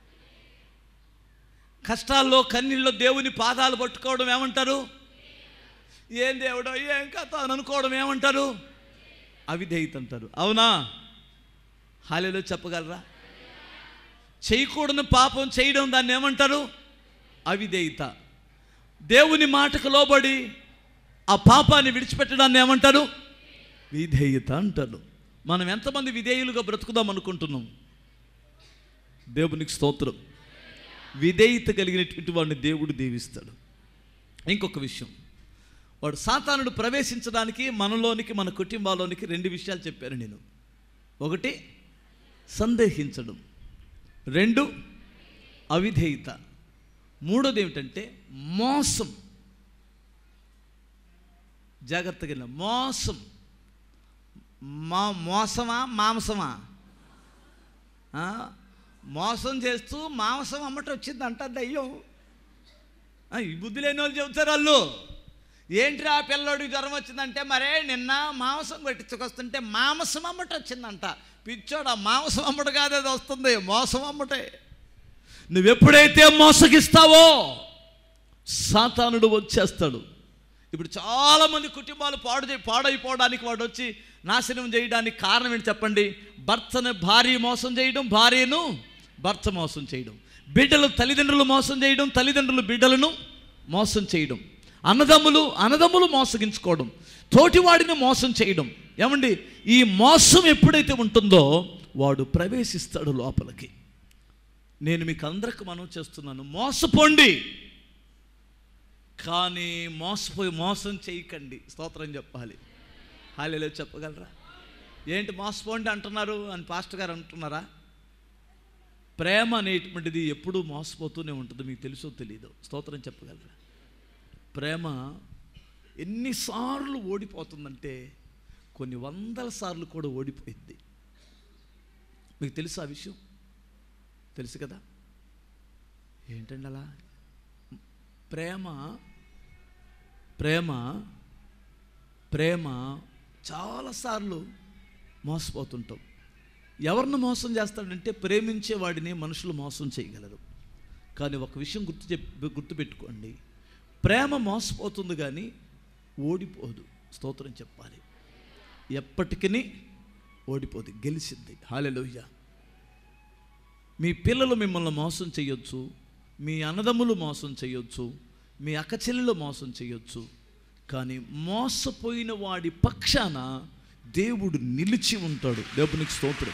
కష్టాల్లో కన్నీళ్ళలో దేవుని పాదాలు పట్టుకోవడం ఏమంటారు ఏం దేవుడో ఏం కథ అని అనుకోవడం ఏమంటారు అవిధేయత అంటారు అవునా హాలేలో చెప్పగలరా చేయకూడని పాపం చేయడం దాన్ని ఏమంటారు అవిధేయత దేవుని మాటకు లోబడి ఆ పాపాన్ని విడిచిపెట్టడాన్ని ఏమంటారు విధేయత అంటారు మనం ఎంతమంది విధేయులుగా బ్రతుకుదాం అనుకుంటున్నాం దేవునికి స్తోత్రం విధేయత కలిగినటువంటి వాడిని దేవుడు దీవిస్తాడు ఇంకొక విషయం వాడు సాతానుడు ప్రవేశించడానికి మనలోనికి మన కుటుంబాల్లోనికి రెండు విషయాలు చెప్పాను నేను ఒకటి సందేహించడం రెండు అవిధేయత మూడోది ఏమిటంటే మోసం జాగ్రత్తగా వినండి. మోసం మా మోసమా మాంసమా ఆ? మోసం చేస్తూ మాంసం అమ్మట వచ్చిందంట దయ్యం ఆ, ఈ బుద్ధి లేని వాళ్ళు చెబుతారు వాళ్ళు ఏంటి ఆ పిల్లోడికి జ్వరం వచ్చిందంటే మరే నిన్న మాంసం కొట్టించుకొస్తుంటే మాంసం అమ్మట వచ్చిందంట పిచ్చోడు ఆ మాంసం అమ్మట కాదు అది వస్తుంది మోసం అమ్మటే నువ్వెప్పుడైతే మోసగిస్తావో సాతానుడు వచ్చేస్తాడు ఇప్పుడు చాలామంది కుటుంబాలు పాడు చే- పాడైపోవడానికి వాడు వచ్చి నాశనం చేయడానికి కారణం ఏంటి చెప్పండి భర్తను భార్య మోసం చేయడం భార్యను భర్త మోసం చేయడం బిడ్డలు తల్లిదండ్రులు మోసం చేయడం తల్లిదండ్రులు బిడ్డలను మోసం చేయడం అన్నదమ్ములు అన్నదమ్ములు మోసగించుకోవడం తోటివాడిని మోసం చేయడం ఏమండి ఈ మోసం ఎప్పుడైతే ఉంటుందో వాడు ప్రవేశిస్తాడు లోపలికి నేను మీకు అందరికి మనం చేస్తున్నాను మోసపోండి కానీ మోసపోయి మోసం చేయకండి స్తోత్రం చెప్పాలి హాలీలో చెప్పగలరా ఏంటి మోసపోండి అంటున్నారు అని పాస్టర్ గారు అంటున్నారా ప్రేమ అనేటువంటిది ఎప్పుడూ మోసపోతూనే ఉంటుంది మీకు తెలుసో తెలియదు స్తోత్రం చెప్పగలరా ప్రేమ ఎన్నిసార్లు ఓడిపోతుందంటే కొన్ని వందల సార్లు కూడా ఓడిపోయింది మీకు తెలుసా ఆ విషయం తెలుసు కదా ఏంటండి అలా ప్రేమ ప్రేమ ప్రేమ చాలాసార్లు మోసపోతుంటాం ఎవరిని మోసం చేస్తాడంటే ప్రేమించే వాడిని మనుషులు మోసం చేయగలరు కానీ ఒక విషయం గుర్తు చెప్ గుర్తుపెట్టుకోండి ప్రేమ మోసపోతుంది కానీ ఓడిపోదు స్తోత్రం చెప్పాలి ఎప్పటికీ ఓడిపోదు గెలిచింది హాలెలుయ్య మీ పిల్లలు మిమ్మల్ని మోసం చేయొచ్చు మీ అన్నదమ్ములు మోసం చేయొచ్చు మీ అక్క చెల్లెలు మోసం చేయొచ్చు కానీ మోసపోయిన వాడి పక్షాన దేవుడు నిలిచి ఉంటాడు దేవునికి స్తోత్రం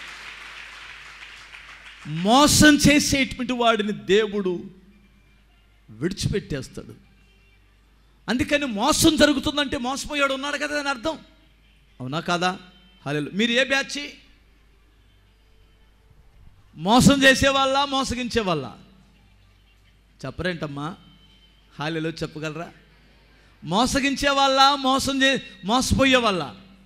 మోసం చేసేటువంటి వాడిని దేవుడు విడిచిపెట్టేస్తాడు అందుకని మోసం జరుగుతుందంటే మోసపోయాడు ఉన్నాడు కదా అని అర్థం అవునా కాదా హలో మీరు ఏ బ్యాచ్ మోసం చేసేవాళ్ళ మోసగించే వాళ్ళ చెప్పరేంటమ్మా హాలీలో చెప్పగలరా మోసగించే వాళ్ళ మోసం చే మోసపోయే వాళ్ళ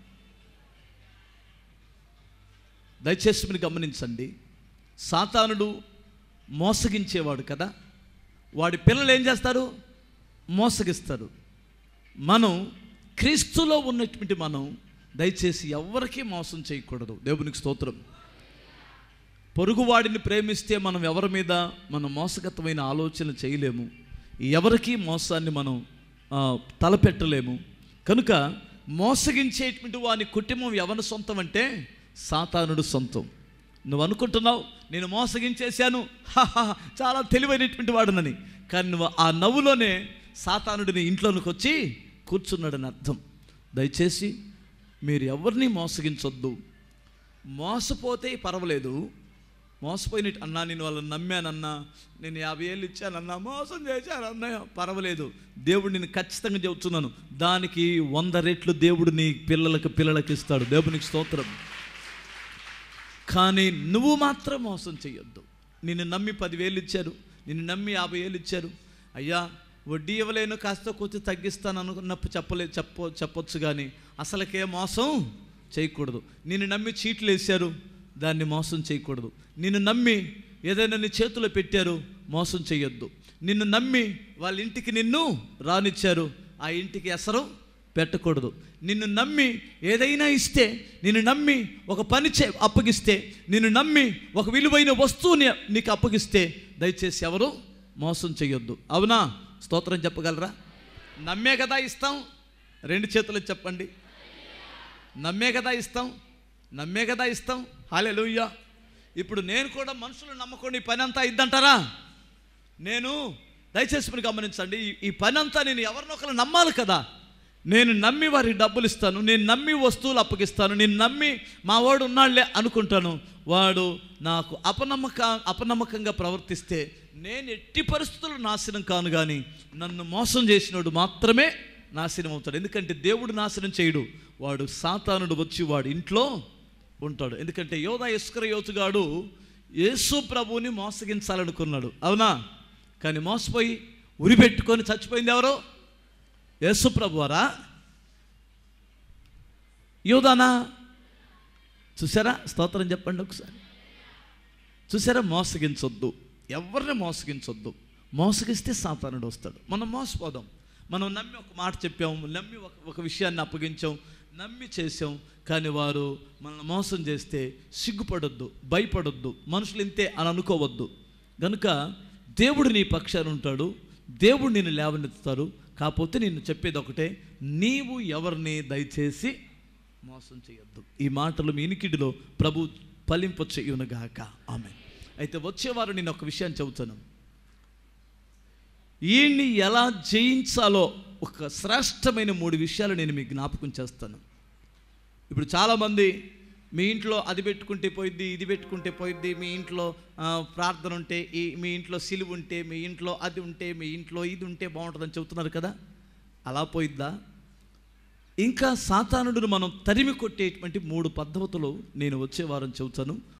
దయచేసి మీరు గమనించండి సాతానుడు మోసగించేవాడు కదా వాడి పిల్లలు ఏం చేస్తారు మోసగిస్తారు మనం క్రీస్తులో ఉన్నటువంటి మనం దయచేసి ఎవరికీ మోసం చేయకూడదు దేవునికి స్తోత్రం పొరుగువాడిని ప్రేమిస్తే మనం ఎవరి మీద మనం మోసగతమైన ఆలోచన చేయలేము ఎవరికీ మోసాన్ని మనం ఆ, తలపెట్టలేము కనుక మోసగించేటువంటి వాని కుటుంబం ఎవరి సొంతం అంటే సాతానుడు సొంతం నువ్వు అనుకుంటున్నావు నేను మోసగించేశాను హాహా, చాలా తెలివైనటువంటి వాడునని కానీ నువ్వు ఆ నవ్వులోనే సాతానుడిని ఇంట్లోనికి వచ్చి కూర్చున్నాడని అర్థం దయచేసి మీరు ఎవరిని మోసగించొద్దు మోసపోతే పర్వాలేదు మోసపోయిన అన్నా నేను వాళ్ళని నమ్మానన్నా నేను యాభై ఏళ్ళు ఇచ్చానన్నా మోసం చేశానన్నా పర్వాలేదు దేవుడు నేను ఖచ్చితంగా చెబుతున్నాను దానికి వంద రెట్లు దేవుడు నీ పిల్లలకు పిల్లలకి ఇస్తాడు దేవునికి స్తోత్రం కానీ నువ్వు మాత్రం మోసం చేయొద్దు నిన్ను నమ్మి పదివేలు ఇచ్చారు నిన్ను నమ్మి యాభై వేలు ఇచ్చారు అయ్యా వడ్డీ ఇవ్వలేను కాస్త కొంచెం తగ్గిస్తాను అనుకున్నప్పుడు చెప్పలే చెప్ప చెప్పొచ్చు కానీ అసలుకే మోసం చేయకూడదు నిన్ను నమ్మి చీట్లు వేశారు దాన్ని మోసం చేయకూడదు నిన్ను నమ్మి ఏదైనా నీ చేతిలో పెట్టారు మోసం చేయొద్దు నిన్ను నమ్మి వాళ్ళ ఇంటికి నిన్ను రానిచ్చారు ఆ ఇంటికి ఎసరు పెట్టకూడదు నిన్ను నమ్మి ఏదైనా ఇస్తే నిన్ను నమ్మి ఒక పని చే అప్పగిస్తే నిన్ను నమ్మి ఒక విలువైన వస్తువుని నీకు అప్పగిస్తే దయచేసి ఎవరు మోసం చేయొద్దు అవునా స్తోత్రం చెప్పగలరా నమ్మే కదా ఇస్తాం రెండు చేతులు చెప్పండి నమ్మే కదా ఇస్తాం నమ్మే కదా ఇస్తాం హాలే ఇప్పుడు నేను కూడా మనుషులు నమ్మకుండా ఈ పని అంతా ఇద్దంటారా నేను దయచేసి మీరు గమనించండి ఈ- ఈ పని అంతా నేను ఎవరినొకరు నమ్మాలి కదా నేను నమ్మి వారికి డబ్బులు ఇస్తాను నేను నమ్మి వస్తువులు అప్పగిస్తాను నేను నమ్మి మా వాడు ఉన్నాళ్లే అనుకుంటాను వాడు నాకు అపనమ్మక అపనమ్మకంగా ప్రవర్తిస్తే నేను ఎట్టి పరిస్థితుల్లో నాశనం కాను కానీ నన్ను మోసం చేసినోడు మాత్రమే నాశనం అవుతాడు ఎందుకంటే దేవుడు నాశనం చేయడు వాడు సాతానుడు వచ్చి వాడు ఇంట్లో ఉంటాడు ఎందుకంటే యోధా ఇస్కర యోతుగాడు యేసు ప్రభువుని మోసగించాలనుకున్నాడు అవునా కానీ మోసపోయి ఉరి పెట్టుకొని చచ్చిపోయింది ఎవరో యేసు ప్రభువారా యోధానా చూసారా స్తోత్రం చెప్పండి ఒకసారి చూసారా మోసగించొద్దు ఎవరిని మోసగించొద్దు మోసగిస్తే సాతానుడు వస్తాడు మనం మోసపోదాం మనం నమ్మి ఒక మాట చెప్పాం నమ్మి ఒక ఒక విషయాన్ని అప్పగించాం నమ్మి చేసాం కానీ వారు మనల్ని మోసం చేస్తే సిగ్గుపడొద్దు భయపడొద్దు మనుషులు ఇంతే అని అనుకోవద్దు గనుక దేవుడు నీ పక్షాన ఉంటాడు దేవుడు నిన్ను లేవనెత్తుతారు కాకపోతే నేను చెప్పేది ఒకటే నీవు ఎవరిని దయచేసి మోసం చేయొద్దు ఈ మాటలు మీ ఇనికిడిలో ప్రభు ఫలింప చేయునుగాక ఆమె అయితే వచ్చేవారు నేను ఒక విషయాన్ని చెబుతాను ఈయన్ని ఎలా జయించాలో ఒక శ్రేష్టమైన మూడు విషయాలు నేను మీకు జ్ఞాపకం చేస్తాను ఇప్పుడు చాలామంది మీ ఇంట్లో అది పెట్టుకుంటే పోయిద్ది ఇది పెట్టుకుంటే పోయిద్ది మీ ఇంట్లో ఆ, ప్రార్థన ఉంటే ఈ మీ ఇంట్లో సిలువ ఉంటే మీ ఇంట్లో అది ఉంటే మీ ఇంట్లో ఇది ఉంటే బాగుంటుందని చెబుతున్నారు కదా అలా పోయిద్దా ఇంకా సాతానుడిని మనం తరిమి కొట్టేటువంటి మూడు పద్ధతులు నేను వచ్చే వారం చెబుతాను